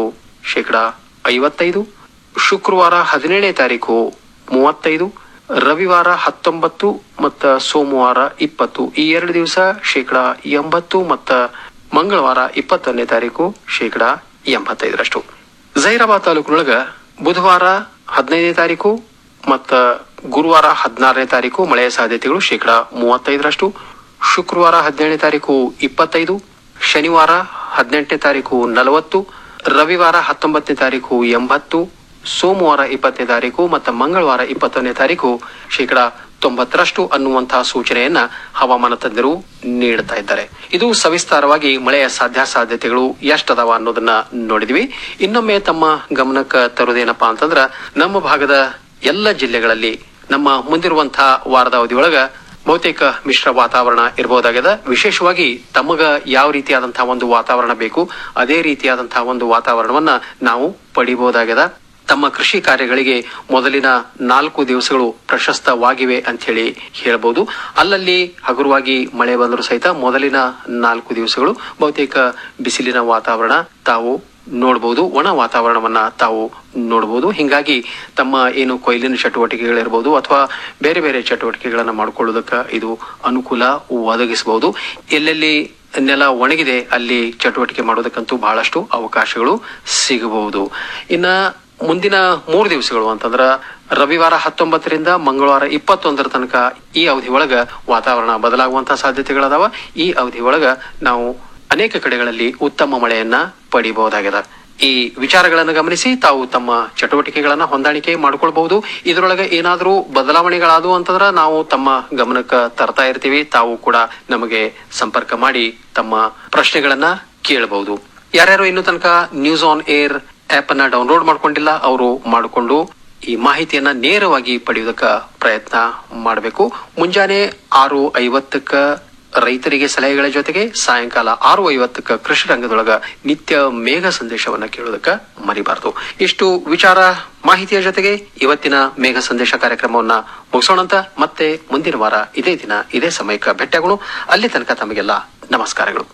ಶೇಕಡ ಐವತ್ತೈದು ಶುಕ್ರವಾರ ಹದಿನೇಳನೇ ತಾರೀಕು ಮೂವತ್ತೈದು ರವಿವಾರ ಹತ್ತೊಂಬತ್ತು ಮತ್ತ ಸೋಮವಾರ ಇಪ್ಪತ್ತು ಈ ಎರಡು ದಿವಸ ಶೇಕಡ ಎಂಬತ್ತು ಮತ್ತ ಮಂಗಳವಾರ ಇಪ್ಪತ್ತೊಂದನೇ ತಾರೀಕು ಶೇಕಡ ಎಂಬತ್ತೈದರಷ್ಟು ಜೈರಾಬಾದ್ ತಾಲೂಕಿನೊಳಗ ಬುಧವಾರ ಹದಿನೈದನೇ ತಾರೀಕು ಮತ್ತ ಗುರುವಾರ ಹದಿನಾರನೇ ತಾರೀಕು ಮಳೆಯ ಸಾಧ್ಯತೆಗಳು ಶೇಕಡ ಮೂವತ್ತೈದರಷ್ಟು ಶುಕ್ರವಾರ ಹದಿನೇಳನೇ ತಾರೀಕು ಇಪ್ಪತ್ತೈದು ಶನಿವಾರ ಹದಿನೆಂಟನೇ ತಾರೀಕು ನಲವತ್ತು ರವಿವಾರ ಹತ್ತೊಂಬತ್ತನೇ ತಾರೀಕು ಎಂಬತ್ತು ಸೋಮವಾರ ಇಪ್ಪತ್ತನೇ ತಾರೀಕು ಮತ್ತು ಮಂಗಳವಾರ ಇಪ್ಪತ್ತೊಂದನೇ ತಾರೀಕು ಶೇಕಡ ತೊಂಬತ್ತರಷ್ಟು ಅನ್ನುವಂತಹ ಸೂಚನೆಯನ್ನ ಹವಾಮಾನ ತಜ್ಞರು ನೀಡುತ್ತಾ ಇದ್ದಾರೆ ಇದು ಸವಿಸ್ತಾರವಾಗಿ ಮಳೆಯ ಸಾಧ್ಯಾಸಾಧ್ಯತೆಗಳು ಎಷ್ಟದಾವ ಅನ್ನೋದನ್ನ ನೋಡಿದ್ವಿ ಇನ್ನೊಮ್ಮೆ ತಮ್ಮ ಗಮನಕ್ಕೆ ತರುವುದೇನಪ್ಪಾ ಅಂತಂದ್ರ ನಮ್ಮ ಭಾಗದ ಎಲ್ಲ ಜಿಲ್ಲೆಗಳಲ್ಲಿ ನಮ್ಮ ಮುಂದಿರುವಂತಹ ವಾರದ ಅವಧಿಯೊಳಗ ಬಹುತೇಕ ಮಿಶ್ರ ವಾತಾವರಣ ಇರಬಹುದಾಗಿದೆ ವಿಶೇಷವಾಗಿ ತಮಗ ಯಾವ ರೀತಿಯಾದಂತಹ ಒಂದು ವಾತಾವರಣ ಬೇಕು ಅದೇ ರೀತಿಯಾದಂತಹ ಒಂದು ವಾತಾವರಣವನ್ನ ನಾವು ಪಡಿಬಹುದಾಗಿದೆ ತಮ್ಮ ಕೃಷಿ ಕಾರ್ಯಗಳಿಗೆ ಮೊದಲಿನ ನಾಲ್ಕು ದಿವಸಗಳು ಪ್ರಶಸ್ತವಾಗಿವೆ ಅಂತ ಹೇಳಿ ಹೇಳ್ಬೋದು ಅಲ್ಲಲ್ಲಿ ಹಗುರವಾಗಿ ಮಳೆ ಬಂದರೂ ಸಹಿತ ಮೊದಲಿನ ನಾಲ್ಕು ದಿವಸಗಳು ಬಹುತೇಕ ಬಿಸಿಲಿನ ವಾತಾವರಣ ತಾವು ನೋಡಬಹುದು ಒಣ ವಾತಾವರಣವನ್ನ ತಾವು ನೋಡಬಹುದು ಹಿಂಗಾಗಿ ತಮ್ಮ ಏನು ಕೊಯ್ಲಿನ ಚಟುವಟಿಕೆಗಳಿರ್ಬೋದು ಅಥವಾ ಬೇರೆ ಬೇರೆ ಚಟುವಟಿಕೆಗಳನ್ನ ಮಾಡ್ಕೊಳ್ಳೋದಕ್ಕೆ ಇದು ಅನುಕೂಲ ಒದಗಿಸಬಹುದು ಎಲ್ಲೆಲ್ಲಿ ನೆಲ ಒಣಗಿದೆ ಅಲ್ಲಿ ಚಟುವಟಿಕೆ ಮಾಡೋದಕ್ಕಂತೂ ಬಹಳಷ್ಟು ಅವಕಾಶಗಳು ಸಿಗಬಹುದು ಇನ್ನ ಮುಂದಿನ ಮೂರು ದಿವಸಗಳು ಅಂತಂದ್ರ ರವಿವಾರ ಹತ್ತೊಂಬತ್ತರಿಂದ ಮಂಗಳವಾರ ಇಪ್ಪತ್ತೊಂದರ ತನಕ ಈ ಅವಧಿ ಒಳಗ ವಾತಾವರಣ ಬದಲಾಗುವಂತಹ ಸಾಧ್ಯತೆಗಳದಾವ ಈ ಅವಧಿ ಒಳಗ ನಾವು ಅನೇಕ ಕಡೆಗಳಲ್ಲಿ ಉತ್ತಮ ಮಳೆಯನ್ನ ಪಡಿಬಹುದಾಗಿದೆ ಈ ವಿಚಾರಗಳನ್ನು ಗಮನಿಸಿ ತಾವು ತಮ್ಮ ಚಟುವಟಿಕೆಗಳನ್ನ ಹೊಂದಾಣಿಕೆ ಮಾಡ್ಕೊಳ್ಬಹುದು ಇದರೊಳಗೆ ಏನಾದರೂ ಬದಲಾವಣೆಗಳಾದವು ಅಂತಂದ್ರ ನಾವು ತಮ್ಮ ಗಮನಕ್ಕೆ ತರ್ತಾ ಇರ್ತೀವಿ ತಾವು ಕೂಡ ನಮಗೆ ಸಂಪರ್ಕ ಮಾಡಿ ತಮ್ಮ ಪ್ರಶ್ನೆಗಳನ್ನ ಕೇಳಬಹುದು ಯಾರ್ಯಾರು ಇನ್ನು ತನಕ ನ್ಯೂಸ್ ಆನ್ ಏರ್ ಆಪ್ ಅನ್ನ ಡೌನ್ಲೋಡ್ ಮಾಡ್ಕೊಂಡಿಲ್ಲ ಅವರು ಮಾಡಿಕೊಂಡು ಈ ಮಾಹಿತಿಯನ್ನ ನೇರವಾಗಿ ಪಡೆಯುವುದಕ್ಕ ಪ್ರಯತ್ನ ಮಾಡಬೇಕು ಮುಂಜಾನೆ ಆರು ಐವತ್ತಕ್ಕ ರೈತರಿಗೆ ಸಲಹೆಗಳ ಜೊತೆಗೆ ಸಾಯಂಕಾಲ ಆರು ಐವತ್ತಕ್ಕ ಕೃಷಿ ರಂಗದೊಳಗ ನಿತ್ಯ ಮೇಘ ಸಂದೇಶವನ್ನ ಕೇಳೋದಕ್ಕ ಮರಿಬಾರದು ಇಷ್ಟು ವಿಚಾರ ಮಾಹಿತಿಯ ಜೊತೆಗೆ ಇವತ್ತಿನ ಮೇಘ ಸಂದೇಶ ಕಾರ್ಯಕ್ರಮವನ್ನ ಮುಗಿಸೋಣಂತ ಮತ್ತೆ ಮುಂದಿನ ವಾರ ಇದೇ ದಿನ ಇದೇ ಸಮಯಕ್ಕೆ ಭೇಟಿಯಾಗೋಣ ಅಲ್ಲಿ ತನಕ ತಮಗೆಲ್ಲ ನಮಸ್ಕಾರಗಳು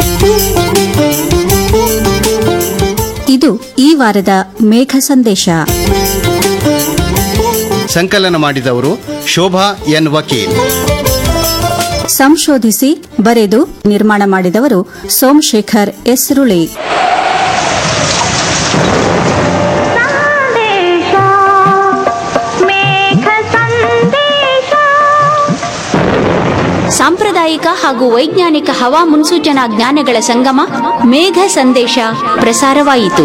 ಇದು ಈ ವಾರದ ಮೇಘ ಸಂದೇಶ ಸಂಕಲನ ಮಾಡಿದವರು ಶೋಭಾ ಎನ್ ವಕೀಲ್ ಸಂಶೋಧಿಸಿ ಬರೆದು ನಿರ್ಮಾಣ ಮಾಡಿದವರು ಸೋಮಶೇಖರ್ ಎಸ್ರುಳಿ ಸಾಂಪ್ರದಾಯಿಕ ಹಾಗೂ ವೈಜ್ಞಾನಿಕ ಹವಾ ಮುನ್ಸೂಚನಾ ಜ್ಞಾನಗಳ ಸಂಗಮ ಮೇಘ ಸಂದೇಶ ಪ್ರಸಾರವಾಯಿತು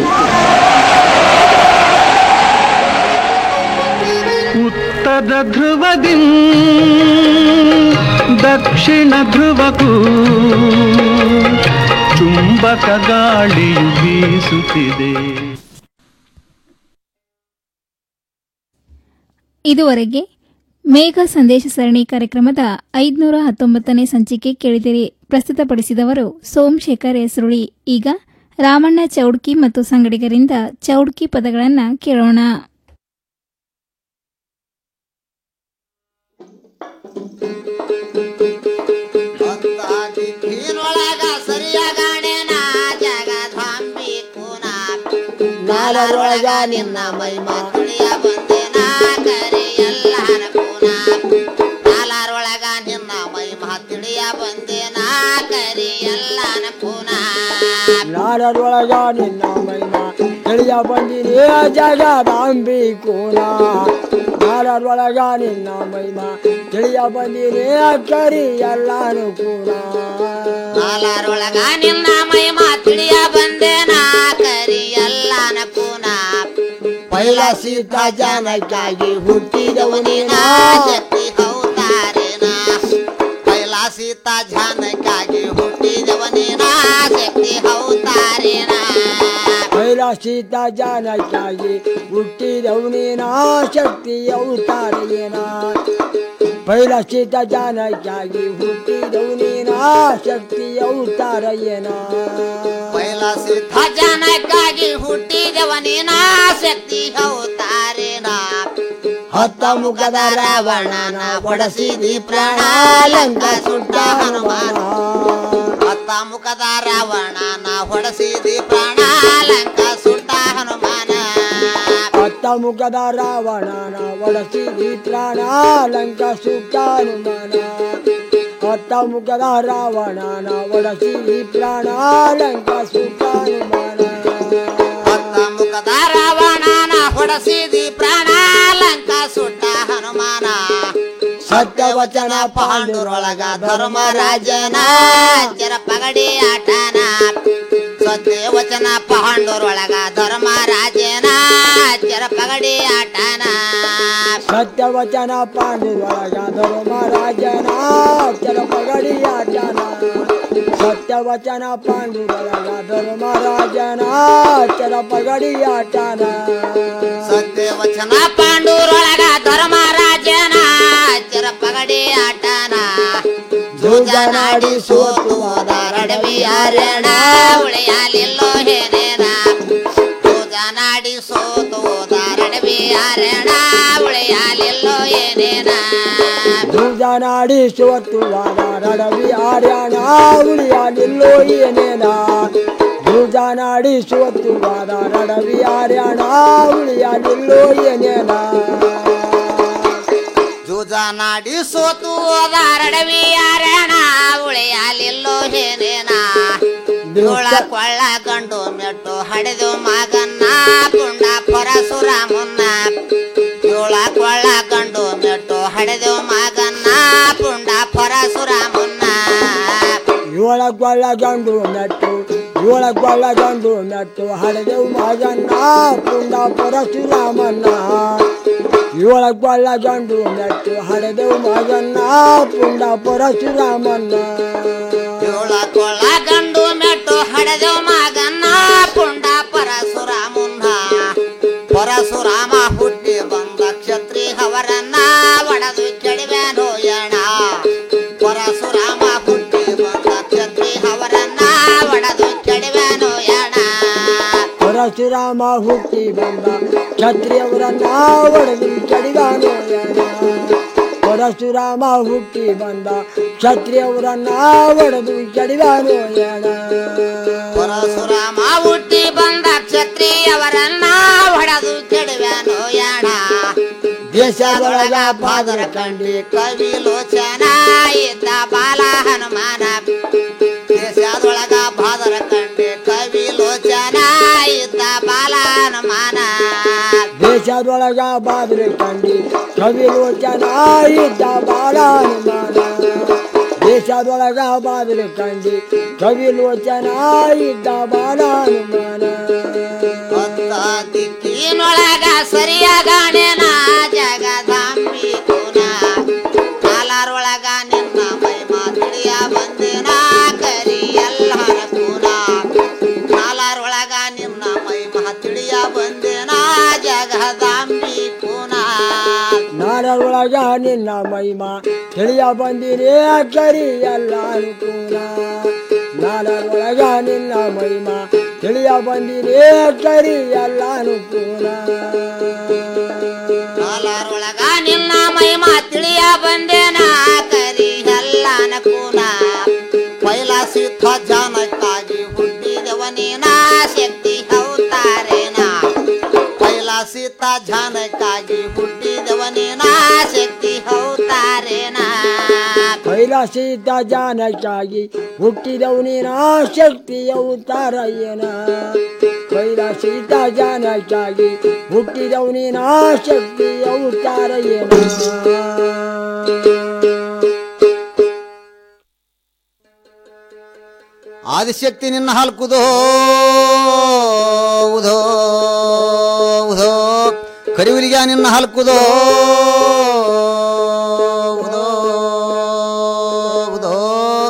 ಉತ್ತರ ಧ್ರುವದಿ ದಕ್ಷಿಣ ಧ್ರುವಕ್ಕೂ ಚುಂಬಕ ಗಾಳಿಯು ಬೀಸುತ್ತಿದೆ ಇದುವರೆಗೆ ಮೇಘ ಸಂದೇಶ ಸರಣಿ ಕಾರ್ಯಕ್ರಮದ ಐದುನೂರ ಹತ್ತೊಂಬತ್ತನೇ ಸಂಚಿಕೆ ಕೇಳಿದಿರಿ ಪ್ರಸ್ತುತಪಡಿಸಿದವರು ಸೋಮಶೇಖರ್ ಹೆಸರುಳಿ ಈಗ ರಾಮಣ್ಣ ಚೌಡ್ಕಿ ಮತ್ತು ಸಂಗಡಿಗರಿಂದ ಚೌಡ್ಕಿ ಪದಗಳನ್ನು ಕೇಳೋಣ ನಾಲರೊಳಗ ನಿನ್ನ ಮೈಮಾ ತಿಳಿಯ ಬಂದೇನ ಕರೆ ಎಲ್ಲಾನ ಪೂನ ನಾಲರೊಳಗ ನಿನ್ನ ಮೈಮಾ ತಿಳಿಯ ಬಂದೇನ ಕರೆ ಎಲ್ಲಾನ ಪೂನ ನಾಡರೊಳಗ ನಿನ್ನ ಮೈಮ ತಿಳಿಯ ಬಂದಿರಿ ಜಗದಾಂಬಿ ಕೂನ ನಾಡರೊಳಗ ನಿನ್ನ ಮೈಮ ತಿಳಿಯ ಬಂದಿರಿ ಕರಿ ಎಲ್ಲಾನು ಕೂನ ನಾಲರೊಳಗ ನಿನ್ನ ಮೈಮಾ ತಿಳಿಯ ಬಂದೇನ ಕರೆ ಎಲ್ಲಾನ ಪೂನ ಪೈಲ ಸೀತಾ ಜಾನಕ್ಕಾಗಿ ಹುಟ್ಟಿದವು ನೀನ ಶಕ್ತಿ ಹೌತಾರೇನ ಪೈಲ ಸೀತಾ ಜಾನಕ್ಕಾಗಿ ಹುಟ್ಟಿದವ ನೀನ ಶಕ್ತಿ ಹೌತಾರೇನ ಪೈಲ ಸೀತಾ ಜಾನಕ್ಕಾಗಿ ಹುಟ್ಟಿದವು ನೀನ ಶಕ್ತಿ ಅವತಾರೇನ ಪೈಲ ಸೀತಾ ಜಾನಕ್ಕಾಗಿ ಹುಟ್ಟಿದವು ನೀನ ಶಕ್ತಿ ಅವತಾರಯ್ಯನ ಪೈಲ ಸಿದ್ಧ ಜನಕ್ಕಾಗಿ ಹುಟ್ಟಿದವ ನೀನ ಶಕ್ತಿ ಹೌತಾರೇನ ಹತ್ತ ಮುಖದ ರಾವಣನ ಒಡಸಿದಿ ಪ್ರಾಣ ಲಂಕ ಸುಟ್ಟ ಹನುಮಾನ ಹತ್ತ ಮುಖದ ರಾವಣನ ಹೊಡಸಿದಿ ಪ್ರಾಣ ಲಂಕ ಸುಟ್ಟ ಮುಖದ ರಾವಣನ ಒಡಸಿದಿ ಪ್ರಾಣ ಲಂಕ ಸುಟ್ಟ ಹನುಮಾನ ಹತ್ತ ಮುಖದ ರಾವಣನ ಒಡಸಿದಿ ಪ್ರಾಣ ಲಂಕ ಸುಟ್ಟ ಹನುಮಾನ ಹತ್ತ ಮುಖದ ರಾವಣನ ಹೊಡಸಿದಿ ಪ್ರಾಣ ಲಂಕ ಸುಟ್ಟ ಹನುಮಾನ ಸತ್ಯವಚನ ಪಾಂಡುರೊಳಗ ಧರ್ಮರಾಜನ ಚರ ಪಗಡಿ ಆಟನ ಸತ್ಯವಚನ ಪಾಂಡುರೊಳಗ ಧರ್ಮರಾಜನ ಚರ ಪಗಡಿ ಆಟನ ಸತ್ಯವಚನ ಪಾಂಡುರೊಳಗ ಧರ್ಮರಾಜನ ಚರ ಪಗಡಿ ಆಟನ ಸತ್ಯವಚನ ಪಾಂಡುರೊಳಗ ಧರ್ಮರಾಜನ ಚರ ಪಗಡಿ ಆಟನ ಸತ್ಯವಚನ ಪಾಂಡೂರೊಳಗ ಧರ್ಮರಾಜನ ಚರ ಪಗಡಿ ಆಟನ ಜೂಜನಾಡಿ ಸೋತು ಹೋದ ರಡವಿ ಅರಣ ಉಳಿಯಲಿಲ್ಲೋ ಹೇನೇನ ಜೂಜನಾಡಿ ಸೋತು ಹೋದ ರಡವಿ ಅರಣ ಉಳಿಯಲಿಲ್ಲೋ ಏನೇನ ಜೂಜನಾಡಿ ಸೋತುವಾದ ರಡವಿ ಆರ್ಯಾಣ ಉಳಿಯಲಿಲ್ಲೋ ಏನೇನ ಜೂಜನಾಡಿ ಸೋತುವಾದ ರಡವಿ ಆರ್ಯಾಣ ಉಳಿಯಲಿಲ್ಲೋ ಏನೇನ ಜೂಜನಾಡಿ ಸೋತು ಹೋದ ರಡವಿ ಅರಣ ಉಳಿಯಲಿಲ್ಲೋ ಹೇನೇನ ಧೂಳ ಕೊಳ್ಳ ಗಂಡು ಮೆಟ್ಟು ಹಡೆದು ಮಗನ್ನ ಪುಂಡ ಪರಶುರಾಮನ್ನ ಧೂಳ ಕೊಳ್ಳ ಗಂಡು ಮೆಟ್ಟು ಹಡೆದು ಮಗನ್ನ ಪುಂಡ ಪರಶುರಾಮನ್ನ ಏಳಗೊಳ್ಳ ಗಂಡು ಮೆಟ್ಟು ಏಳಗೊಳ್ಳ ಗಂಡು ಮೆಟ್ಟು ಹಡೆದೆವು ಮಗನ್ನ ಪುಂಡ ಪರಶುರಾಮನ್ನ ಏಳಗೊಳ್ಳ ಗಂಡು ಮೆಟ್ಟು ಹಡೆದೆವು ಮಗನ್ನ ಪುಂಡ ಪರಶುರಾಮನ್ನ ಏಳ ಕೊಳ್ಳ ಗಂಡು ಮೆಟ್ಟು ಹಡೆದು ಮಗನ್ನ ಪುಂಡ ಪರಶುರಾಮನ್ನ ಪರಶುರಾಮ ಹುಟ್ಟಿ ಬಂದ ಕ್ಷತ್ರಿ ಅವರನ್ನ ಒಡೆದು ಕೆಡವ್ಯಾನೋ ಯಣ ಪರಶುರಾಮ ಹುಟ್ಟಿ ಬಂದ ಕ್ಷತ್ರಿ ಅವರನ್ನ ಒಡೆದು ಕೆಡವ್ಯಾನೋ ಯಣ ಪರಶುರಾಮ ಹುಟ್ಟಿ ಬಂದ ಕ್ಷತ್ರಿಯವರನ್ನ ಒಡೆದು ಕಡಿದಾನು ಪರಶುರಾಮ ಹುಟ್ಟಿ ಬಂದ ಕ್ಷತ್ರಿಯವರನ್ನ ಒಡೆದು ಕಡಿದಾನು ಪರಶುರಾಮ ಹುಟ್ಟಿ ಬಂದ ಕ್ಷತ್ರಿಯವರನ್ನ ಹೊಡೆದು ಕೆಡವ್ಯಾನೋ ಯಣ ದೇಶದೊಳಗ ಪಾದರ ಕಂಡಿ ಕವಿ ಲೋಚನ ಇದ್ದ ಬಾಲ ಹನುಮಾನ ದೇಶದೊಳಗ ಬಾದರ ಕಂಡಿ ಕವಿ ಲೋಚನ ಇದ್ದ ಬಾಲ ಹನುಮಾನ ದೇಶದೊಳಗ ಬಾದ್ರೆ ಕಂಡಿ ಕವಿ ಲೋಚನ ಇದ್ದ ಬಾಲ ಹನುಮಾನ ದೇಶದೊಳಗ ಬಾದ್ರೆ ಕಂಡಿ ಕವಿ ಲೋಚನ ಇದ್ದ ಬಾಲ ಹನುಮಾನ ದಿಕ್ಕಿನೊಳಗ ಸರಿಯಾಗಾಣೆನ ಜಗದಾಂಬಿ ಕುನ ಕಾಲಾರೊಳಗ ನಿನ್ನ ಮೈಮಾ ತಿಳಿಯ ಬಂದಿನ ಕರಿ ಎಲ್ಲರ ಕುನ ಕಾಲಾರೊಳಗ ನಿನ್ನ ಮೈಮಾ ತಿಳಿಯ ಬಂದಿನ ಜಗದಾಂಬಿ ಕುನ ನಾರೊಳಗ ನಿನ್ನ ಮಹಿಮಾ ತಿಳಿಯ ಬಂದಿರೇ ಕರಿ ಎಲ್ಲ ಅನುಕೂಲ ನಾರೊಳಗ ನಿನ್ನ ಮಹಿಮಾ ತಿಳಿಯ ಬಂದಿರೇ ಕರಿ ಎಲ್ಲ ಅನುಕೂಲ ಕಾಲಾರೊಳಗ ನಿನ್ನ ಮೈಮಾ ತಿಳಿಯ ಬಂದೇನ ಕರಿ ಎಲ್ಲ ಅನುಕೂಲ ಕೈಲಾಸಿ ಧ್ವಜನಕ್ಕಾಗಿ ಹುಟ್ಟಿದವ ನೀನ ಶಕ್ತಿ ಅವತಾರೇನ ಕೈಲಾಸಿ ಧ್ವಜನಕ್ಕಾಗಿ ಹುಟ್ಟಿದವ ನೀನ ಶಕ್ತಿ ಅವತಾರೇನ ಕೈಲಾಸಿದ್ದ ಜಾನಕ್ಕಾಗಿ ಹುಟ್ಟಿದವು ನೀನ ಶಕ್ತಿ ಅವತಾರ ಏನ ಕೈಲಾಸಿದ್ದ ಜಾನಕ್ಕಾಗಿ ಹುಟ್ಟಿದವು ನೀನ ಶಕ್ತಿ ಅವತಾರ ಏನ ಆದಿಶಕ್ತಿ ನಿನ್ನ ಹಲ್ಕುದೋ ಉದೋ ಉದೋ ಕರಿವಿಲಿಗ ನಿನ್ನ ಹಲ್ಕುದೋ ಉದೋ ಉದೋ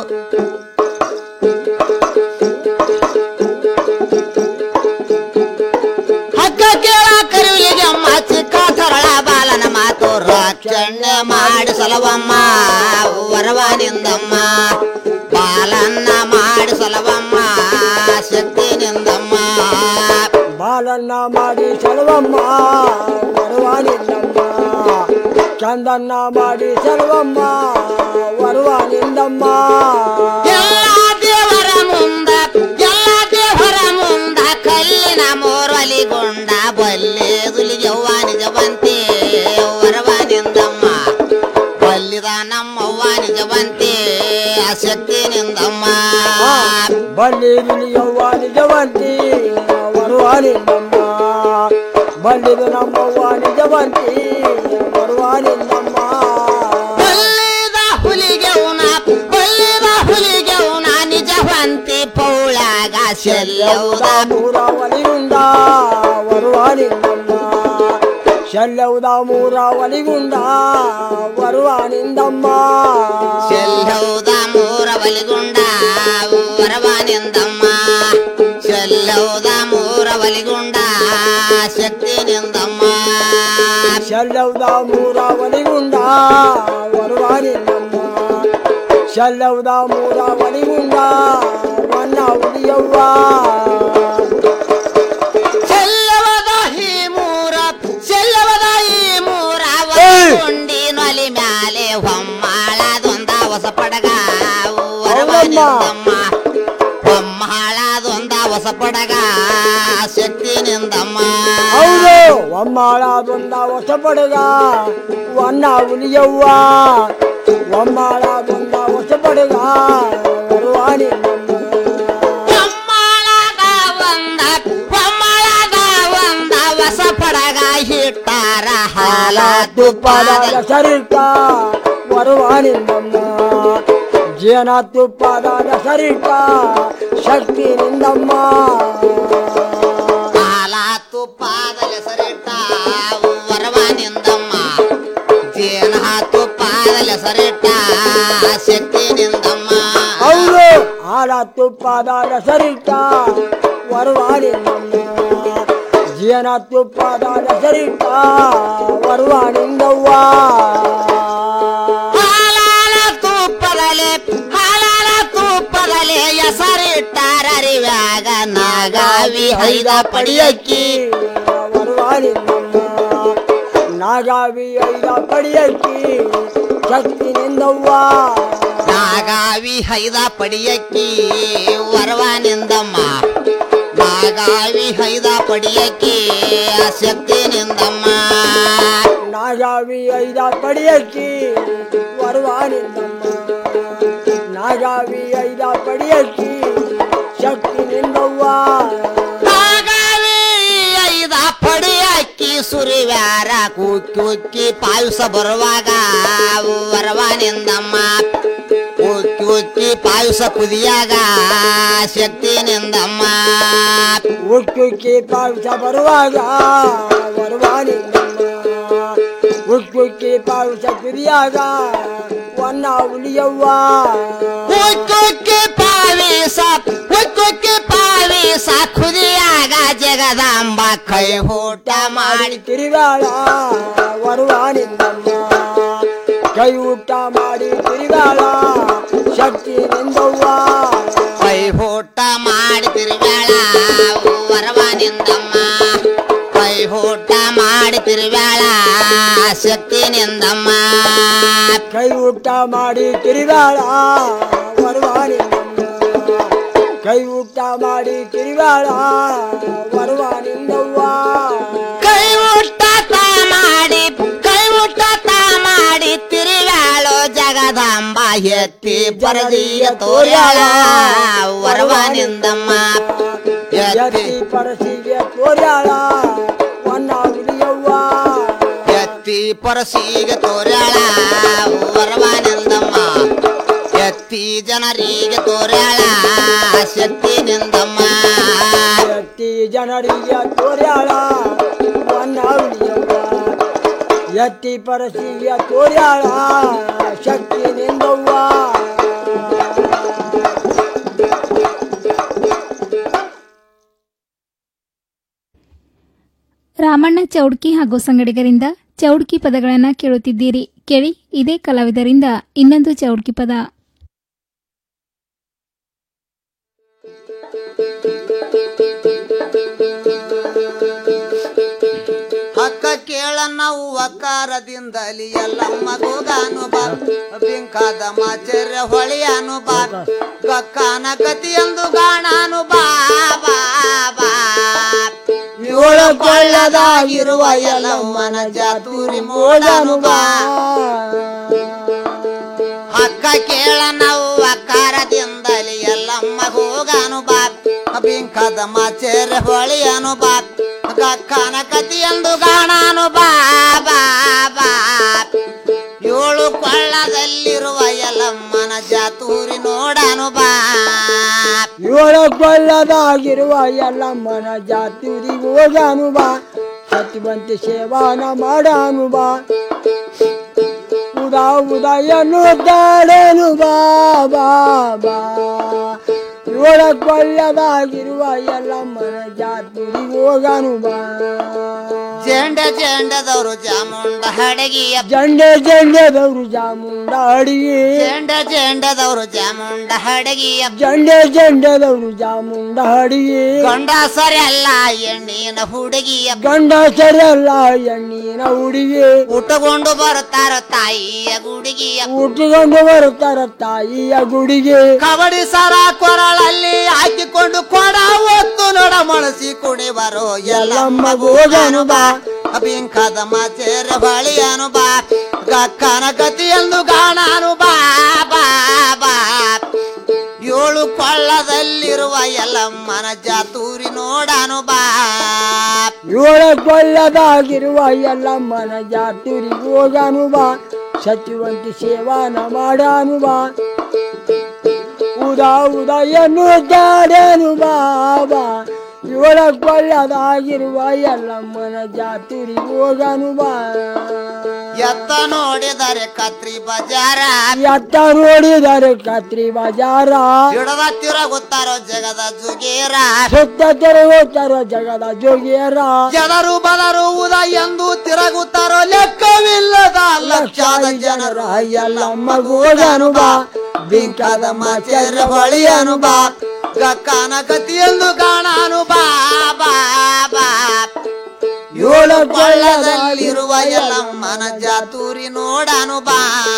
ಹಗ್ಗ ಕೇಳ ಕರಿವಿಲಿಗೆ ಅಮ್ಮ ಚಿಕ್ಕ ಸರಳ ಬಾಲನ ಮಾತು ರಾಕ್ಷಣ್ಯ ಮಾಡಿಸಲವಮ್ಮ ವರವನಿಂದಮ್ಮ ಬಾಲನ್ನ ಮಾಡಿಸಲವಮ್ಮ ಶಕ್ತಿ ನಿಂದಮ್ಮ ಬಾಲನ್ನ ಮಾಡಿ ಸಲವಮ್ಮ ವರವಾನಿಂದಮ್ಮ ಚಂದನ್ನ ಮಾಡಿ ಸಲವಮ್ಮ ವರವಾನಿಂದಮ್ಮ ಎಲ್ಲ ದೇವರ ಮುಂದ ಎಲ್ಲ ದೇವರ ಮುಂದ ಕಲ್ಲಿನ ಮೋರಲಿಗೊಂಡ ಬಲ್ಲೆ ದುಲಿಗೆವ್ವ ನಿಜವಂತೆ ಶಕ್ತಿ ನಿಂದಮ್ಮ ಬಲ್ಲಿ ನಿಲಿಯವ್ವ ನಿಜವಂತಿ ಬರುವ ನಿನ್ನಮ್ಮ ಬಲ್ಲಿದು ನಮ್ಮವ್ವ ನಿಜವಂತಿ ಬರುವ ನಿನ್ನಮ್ಮ ಬಲ್ಲಿದ ಹುಲಿಗೆ ಉನ ಬಲ್ಲಿದ ಹುಲಿಗೆ ಉನ ನಿಜವಂತಿ ಪೌಳಾಗ ಶಲ್ಯೌದ ಮೂರಾವಲಿಗುಂಡ ಬರುವ ನಿನ್ನಮ್ಮ ಶಲ್ಯೌದ ಮೂರಾವಲಿಗುಂಡ ಬರುವ ನಿಂದಮ್ಮ ಶಲ್ಯೌದ ಮೂರ ಬಲಿಗುಂಡ ವರವ ನಿಂದಮ್ಮ ಶಲ್ಯೌದ ಮೂರ ಬಲಿಗುಂಡ ಶಕ್ತಿ ನಿಂದಮ್ಮ ಶಲ್ಯೌದ ಮೂರಾವಲಿಗುಂಡ ಬರುವ ನಿನ್ನಮ್ಮ ಶಲ್ಯೌದ ಮೂರಾವಲಿಗುಂಡ ವನ್ನ ಉಳಿಯವ್ವ ಚೆಲ್ಲವದ ಈ ಮೂರ ಚೆಲ್ಲವದ ಈ ಮೂರ ಕೊಂಡಿ ನೊಲಿ ಮ್ಯಾಲೆ ಹೊಮ್ಮಾಳದೊಂದ ಹೊಸ ಪಡಗ ವರವ ನಿಂದಮ್ಮ ಹೊಮ್ಮಾಳದೊಂದ ಹೊಸ ಪಡಗ ಶಕ್ತಿ ನಿಂದಮ್ಮ ಹೌದು ಒಮ್ಮಾಳದೊಂದ ಹೊಸ ಪಡಗ ವನ್ನ ಉಳಿಯವ್ವ ಒಮ್ಮಾಳದೊಂದ ಹೊಸ ಪಡಗ ಬರುವ ನಿನ್ನಮ್ಮ ಹೊಮ್ಮಾಳದ ಒಂದ ಹೊಮ್ಮಾಳದ ಒಂದ ಹೊಸ ಪಡಗ ಹಿಟ್ಟಾರ ಹಾಲ ತುಪ್ಪದ ಸರಿಟ ಬರುವ ನಿನ್ನಮ್ಮ ಜೇನ ತುಪ್ಪದ ಸರಿಟ ಶಕ್ತಿ ನಿಂದಮ್ಮ ಹಾಲ ತುಪ್ಪದಲ್ಲಿ ಸರಿಟ್ಟ ವರವ ನಿಂದಮ್ಮ ಜೇನ ತುಪ್ಪದಲ್ಲಿ ಸರಿಟ್ಟ ಶಕ್ತಿ ನಿಂದಮ್ಮ ಹೌದು ಹಾಲ ತುಪ್ಪದ ಸರಿಟ ಬರುವ ನಿನ್ನಮ್ಮ ಜೇನ ತುಪ್ಪದ ಸರಿಟ ಬರುವ ನಿಂದವ್ವ ಹಾಲಾಲ ತುಪ್ಪದಲ್ಲಿ ಹಾಲಾಲ ತುಪ್ಪದಲ್ಲಿ ಹೆಸರಿಟ್ಟಾರ ಅರಿವ್ಯಾಗ ನಾಗಾವಿ ಹೈದ ಪಡಿಯಕ್ಕಿ ಬರುವ ನಿನ್ನಮ್ಮ ನಾಗಾವಿ ಐದ ಪಡಿಯಕ್ಕಿ ಶಕ್ತಿ ನಿಂದವ್ವ ನಾಗಾವಿ ಹೈದ ಪಡಿಯಕ್ಕಿ ವರವ ನಿಂದಮ್ಮ ನಾಗಾವಿ ಹೈದ ಪಡಿಯಕ್ಕಿ ಶಕ್ತಿ ನಿಂದಮ್ಮ ನಾಗಾವಿ ಐದ ಪಡಿಯಕ್ಕಿ ಬರುವ ನಿಂದಮ್ಮ ನಾಗಾವಿ ಐದ ಪಡಿಯಕ್ಕಿ ಶಕ್ತಿ ನಿಂದವ್ವ ನಾಗಾವಿ ಐದ ಪಡಿಯಕ್ಕಿ ಸುರಿವ್ಯಾರ ಕುಕ್ಕಿ ಉಕ್ಕಿ ಪಾಯುಸ ಬರುವಾಗ ವರವ ನಿಂದಮ್ಮ ಉಕ್ಕಿ ಉಕ್ಕಿ ಪಾಯುಸ ಕುದಿಯಾಗ ಶಕ್ತಿ ನಿಂದಮ್ಮ ಉಕ್ಕುಕ್ಕಿ ಪಾವಿಸ ಬರುವಾಗ ಬರುವ ನಿಂದಮ್ಮ ಉಕ್ಕುಕ್ಕಿ ಪಾವಿಸ ಕುದಿಯಾಗ ವನ್ನ ಉಳಿಯವ್ವ ಉಕ್ಕಿ ಪಾವಿಸ ಉಕ್ಕಿ ಪಾವಿಸ ಕುದಿಯಾಗ ಜಗದಾಂಬ ಕೈ ಊಟ ಮಾಡಿ ತಿರುಗಾಳ ಬರುವ ನಿಂದಮ್ಮ ಕೈ ಊಟ ಮಾಡಿ ತಿರುಗಾಳ ಶಕ್ತಿ ನಿಂದವ್ವ ಕೈ ಊಟ ಮಾಡಿ ತಿರುಗಾಳ ವರವ ನಿಂದಮ್ಮ ಕೈ ಊಟ ಮಾಡಿ ತಿರುಗಾಳ ಶಕ್ತಿ ನಿಂದಮ್ಮ ಕೈ ಊಟ ಮಾಡಿ ತಿರುಗಾಳ ಬರುವ ನಿಂದಮ್ಮ ಕೈ ಊಟ ಮಾಡಿ ತಿರುಗಾಳ ಬರುವ ನಿಂದವ್ವ ಕೈ ಊಟ ತಾ ಮಾಡಿ ಕೈ ಊಟ ತಾ ಮಾಡಿ ತಿರುಗಾಳೋ ಜಗದಾಂಬ ಎತ್ತಿ ಪರದಿಯ ತೋರ್ಯಾಳ ವರವ ನಿಂದಮ್ಮ ಎತ್ತಿ ಪರಸಿಗೆ ತೋರ್ಯಾಳ ವನ್ನ ಉಳಿಯವ್ವ ಎತ್ತಿ ಪರಸಿಗೆ ತೋರ್ಯಾಳ ವರವ ನಿಂದಮ್ಮ ಎತ್ತಿ ಜನರಿಗೆ ತೋರ್ಯಾಳ ಶಕ್ತಿ ನಿಂದಮ್ಮ ಎತ್ತಿ ಜನರಿಗೆ ತೋರ್ಯಾಳ ವನ್ನ ಉಳಿಯವ್ವ ಎತ್ತಿ ಪರಸಿಗೆ ತೋರ್ಯಾಳ ಶಕ್ತಿ ನಿಂದವ್ವ ರಾಮಣ್ಣ ಚೌಡ್ಕಿ ಹಾಗೂ ಸಂಗಡಿಗರಿಂದ ಚೌಡ್ಕಿ ಪದಗಳನ್ನು ಕೇಳುತ್ತಿದ್ದೀರಿ ಕೇಳಿ ಇದೇ ಕಲಾವಿದರಿಂದ ಇನ್ನೊಂದು ಚೌಡ್ಕಿ ಪದ ಹಕ್ಕ ಕೇಳ ನಾವು ಅಕಾರದಿಂದಲಿ ಎಲ್ಲಮ್ಮ ಗೋಗಾನು ಬಾ ಬಿಂಕಾದ ಮಾಚರ್ಯ ಹೊಳೆಯನು ಬಾ ಗಕ್ಕಾನ ಗತಿಯಂದು ಗಾಣಾನು ಬಾ ಬಾ ಬಾ ಏಳ ಕೊಳ್ಳದಾಗಿರುವ ಎಲ್ಲಮ್ಮನ ಜಾತೂರಿ ಮೋಡನು ಬಾ ಅಕ್ಕ ಕೇಳ ನಾವು ಅಕ್ಕಾರದಿಂದಲಿ ಎಲ್ಲಮ್ಮ ಹೋಗಾನು ಬಾ ಬಿಂಕದ ಮಾಚೇರೆ ಹೊಳಿಯನು ಬಾ ಗಕ್ಕನ ಕತಿಯಂದು ಗಾಣಾನು ಬಾ ಬಾ ಬಾ ಏಳು ಕೊಳ್ಳದಲ್ಲಿರುವ ಎಲ್ಲಮ್ಮನ ಜಾತೂರಿ ನೋಡಾನು ಬಾ ಏಳ ಕೊಳ್ಳದಾಗಿರುವ ಎಲ್ಲಮ್ಮನ ಜಾತಿರಿಗೆ ಹೋಗಾನು ಬಾ ಸತ್ಯವಂತ ಸೇವಾನ ಮಾಡಾನು ಬಾ ಉದಾ ಉದಯನು ತಾಡೇನು ಬಾ ಬಾ ಬಾ ಏಳ ಕೊಳ್ಳದಾಗಿರುವ ಎಲ್ಲಮ್ಮನ ಜಾತಿರಿಗೆ ಹೋಗಾನು ಬಾ ಜೆಂಡ ಜೆಂಡದವರು ಜಾಮುಂಡ ಹಡಗಿಯ ಜಂಡೆ ಜಂಡೆದವರು ಜಾಮುಂಡ ಅಡಿಗೆ ಜೆಂಡ ಜೆಂಡದವರು ಜಾಮುಂಡ ಹಡಗಿಯ ಜಂಡೆ ಜಂಡೆದವರು ಜಾಮುಂಡ ಅಡಿಗೆ ಗಂಡ ಸರಿಯಲ್ಲ ಎಣ್ಣಿನ ಹುಡುಗಿಯ ಗಂಡ ಸರಿಯಲ್ಲ ಎಣ್ಣಿನ ಹುಡುಗಿ ಉಟ್ಟುಕೊಂಡು ಬರುತ್ತಾರ ತಾಯಿಯ ಗುಡಿಗಿಯ ಉಟ್ಕೊಂಡು ಬರುತ್ತಾರ ತಾಯಿಯ ಗುಡಿಗೆ ಕಬಡ್ಡಿ ಸರ ಕೊರಳಲ್ಲಿ ಹಾಕಿಕೊಂಡು ಕೊಡ ಒತ್ತು ನೋಡ ಮಳಸಿ ಕುಣಿ ಬರೋ ಎಲ್ಲಮ್ಮ ಗೋಗನು ಬಾ ಬಿಂಕದ ಮಾಚೇರ ಬಳಿಯನು ಬಾ ಗಕ್ಕನ ಗತಿಯಂದು ಗಾಣಾನು ಬಾ ಬಾ ಬಾ ಏಳು ಕೊಳ್ಳದಲ್ಲಿರುವ ಎಲ್ಲಮ್ಮನ ಜಾತೂರಿ ನೋಡಾನು ಬಾ ಏಳ ಕೊಳ್ಳದಾಗಿರುವ ಎಲ್ಲಮ್ಮನ ಜಾತಿರಿಗೆ ಹೋಗಾನು ಬಾ ಸತ್ಯವಂತಿ ಸೇವಾನ ಮಾಡಾನು ಬಾ ಉದಾ ಉದಯನು ಜಾಡೇನು ಬಾ ಬಾ ಏಳ ಕೊಳ್ಳದಾಗಿರುವ ಎಲ್ಲಮ್ಮನ ಜಾತಿರಿಗೆ ಹೋಗಾನು ಬಾ ಎತ್ತ ನೋಡಿದರೆ ಕತ್ರಿ ಬಜಾರ ಎತ್ತ ನೋಡಿದರೆ ಕತ್ರಿ ಬಜಾರ ಹಿಡದ ತಿರುಗುತ್ತಾರೋ ಜಗದ ಜುಗೇರ ಸುತ್ತ ತಿರುಗುತ್ತಾರೋ ಜಗದ ಜೋಗಿಯರ ಜನರು ಬದರುವುದ ಎಂದು ತಿರುಗುತ್ತಾರೋ ಲೆಕ್ಕವಿಲ್ಲದ ಲಕ್ಷಾದ ಜನರ ಎಲ್ಲಮ್ಮ ಗೋಗನು ಬಾ ಬಿಂಕದ ಮಾಚೇರ ಹೊಳಿಯನು ಬಾ ಗಕ್ಕನ ಗತಿಯೆಂದು ಕಾಣಾನು ಬಾ ಬಾ ಬಾ ಏಳು ಕೊಳ್ಳದಲ್ಲಿರುವ ಎಲ್ಲಮ್ಮನ ಜಾತೂರಿ ನೋಡಾನು ಬಾ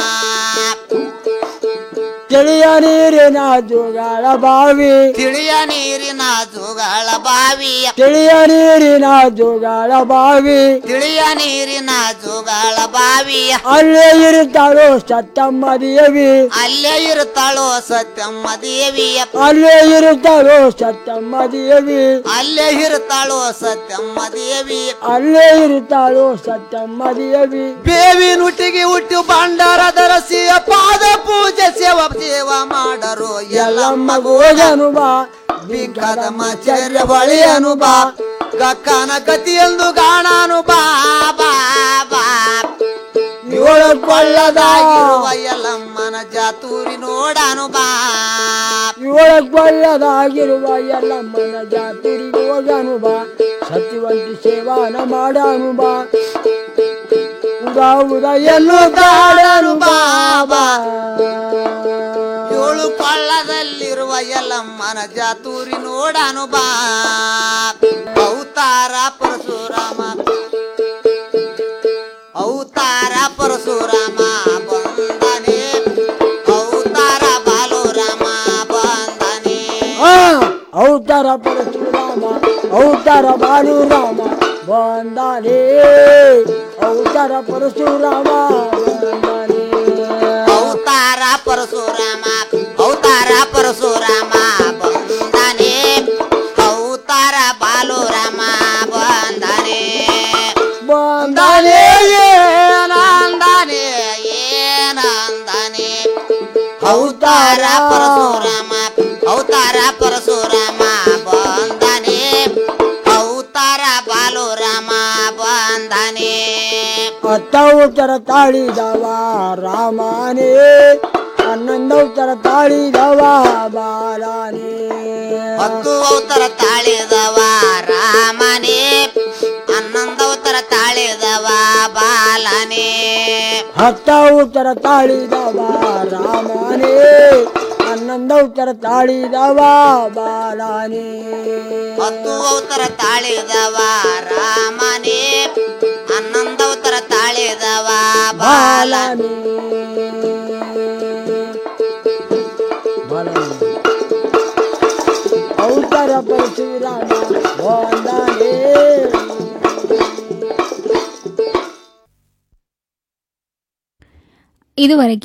ತಿಳಿಯ ನೀರಿನ ಜೋಗಾಳ ಬಾವಿ ತಿಳಿಯ ನೀರಿನ ಜೋಗಾಳ ಬಾವಿಯ ತಿಳಿಯ ನೀರಿನ ಜೋಗಾಳ ಬಾವಿ ತಿಳಿಯ ನೀರಿನ ಜೋಗಾಳ ಬಾವಿಯ ಅಲ್ಲೇ ಇರುತ್ತಾಳೋ ಸತ್ತಮ್ಮ ದೇವಿ ಅಲ್ಲೇ ಇರುತ್ತಾಳೋ ಸತ್ಯಮ್ಮ ದೇವಿಯ ಅಲ್ಲೇ ಇರುತ್ತಾಳೋ ಸತ್ತಮ್ಮ ದೇವಿ ಅಲ್ಲೇ ಇರುತ್ತಾಳೋ ಸತ್ಯಮ್ಮ ದೇವಿ ಅಲ್ಲೇ ಇರುತ್ತಾಳೋ ಸತ್ತಮ್ಮ ದೇವಿ ಬೇವಿ ನುಟಿಗೆ ಹುಟ್ಟು ಭಂಡಾರ ಧರಸಿಯ ಪಾದ ಪೂಜೆ ಸೇವ ಸೇವ ಮಾಡರು ಎಲ್ಲಮ್ಮ ಗೋಗನು ಬಾ ಬಿಂಕದ ಮಾಚರ್ಯ ಬಳಿಯನು ಬಾ ಗಕ್ಕನ ಗತಿಯೆಂದು ಗಾಣಾನು ಬಾ ಬಾ ಬಾ ಏಳು ಕೊಳ್ಳದಾಗಿರುವ ಎಲ್ಲಮ್ಮನ ಜಾತೂರಿ ನೋಡಾನು ಬಾ ಏಳ ಕೊಳ್ಳದಾಗಿರುವ ಎಲ್ಲಮ್ಮನ ಜಾತಿರಿಗೆ ಹೋಗನು ಬಾ ಸತ್ಯವಂತಿ ಸೇವಾನ ಮಾಡಾನು ಬಾ ಉದಾ ಉದಯನ್ನು ತಾಡನು ಬಾ ಬಾ ಏಳು ಕೊಳ್ಳದಲ್ಲಿರುವ ಎಲ್ಲಮ್ಮನ ಜಾತೂರಿ ನೋಡಾನು ಬಾ ಅವತಾರ ಪರಶುರಾಮ ಅವತಾರ ಪರಶುರಾಮ ಬಂದನೆ ಅವತಾರ ಬಾಲುರಾಮ ಬಂದನೆ ಆ, ಅವತಾರ ಪರಶುರಾಮ ಅವತಾರ ಬಾಲುರಾಮ ಬಂದಾನೆ ಅವತಾರ ಪರಶುರಾಮ ಬಂದಾನೆ ಅವತಾರ ಪರಶುರಾಮ ಅವತಾರ ಪರಶುರಾಮ ಬಂದನೆ ಅವತಾರ ಬಾಲುರಾಮ ಬಂದನೆ ಬಂದಾನೆ ಏನಂದನೆ ಏನಂದನೆ ಅವತಾರ ಪರಶುರಾಮ ಅವತಾರ ಪರಶುರಾಮ ಬಂದನೆ ಅವತಾರ ಬಾಲುರಾಮ ಬಂದನೆ ಹತ್ತವತರ ತಾಳಿದವ ರಾಮನೇ ಹನ್ನೊಂದವತರ ತಾಳಿದವ ಬಾಲನೇ ಹತ್ತು ಅವತಾರ ತಾಳಿದವ ರಾಮನೇ ಹನ್ನೊಂದವತಾರ ತಾಳಿದವ ಬಾಲನೇ ಹತ್ತವತರ ತಾಳಿದವ ರಾಮನೇ ಹನ್ನೊಂದವತರ ತಾಳಿದವ ಬಾಲನೇ ಹತ್ತು ಅವತಾರ ತಾಳಿದವ ರಾಮನೇ ಹನ್ನೊಂದವತಾರ ತಾಳಿದವ ಬಾಲನೇ ಅವತಾರ ಪರಶುರಾಮ ಬಂದಾನೆ ಇದುವರೆಗೆ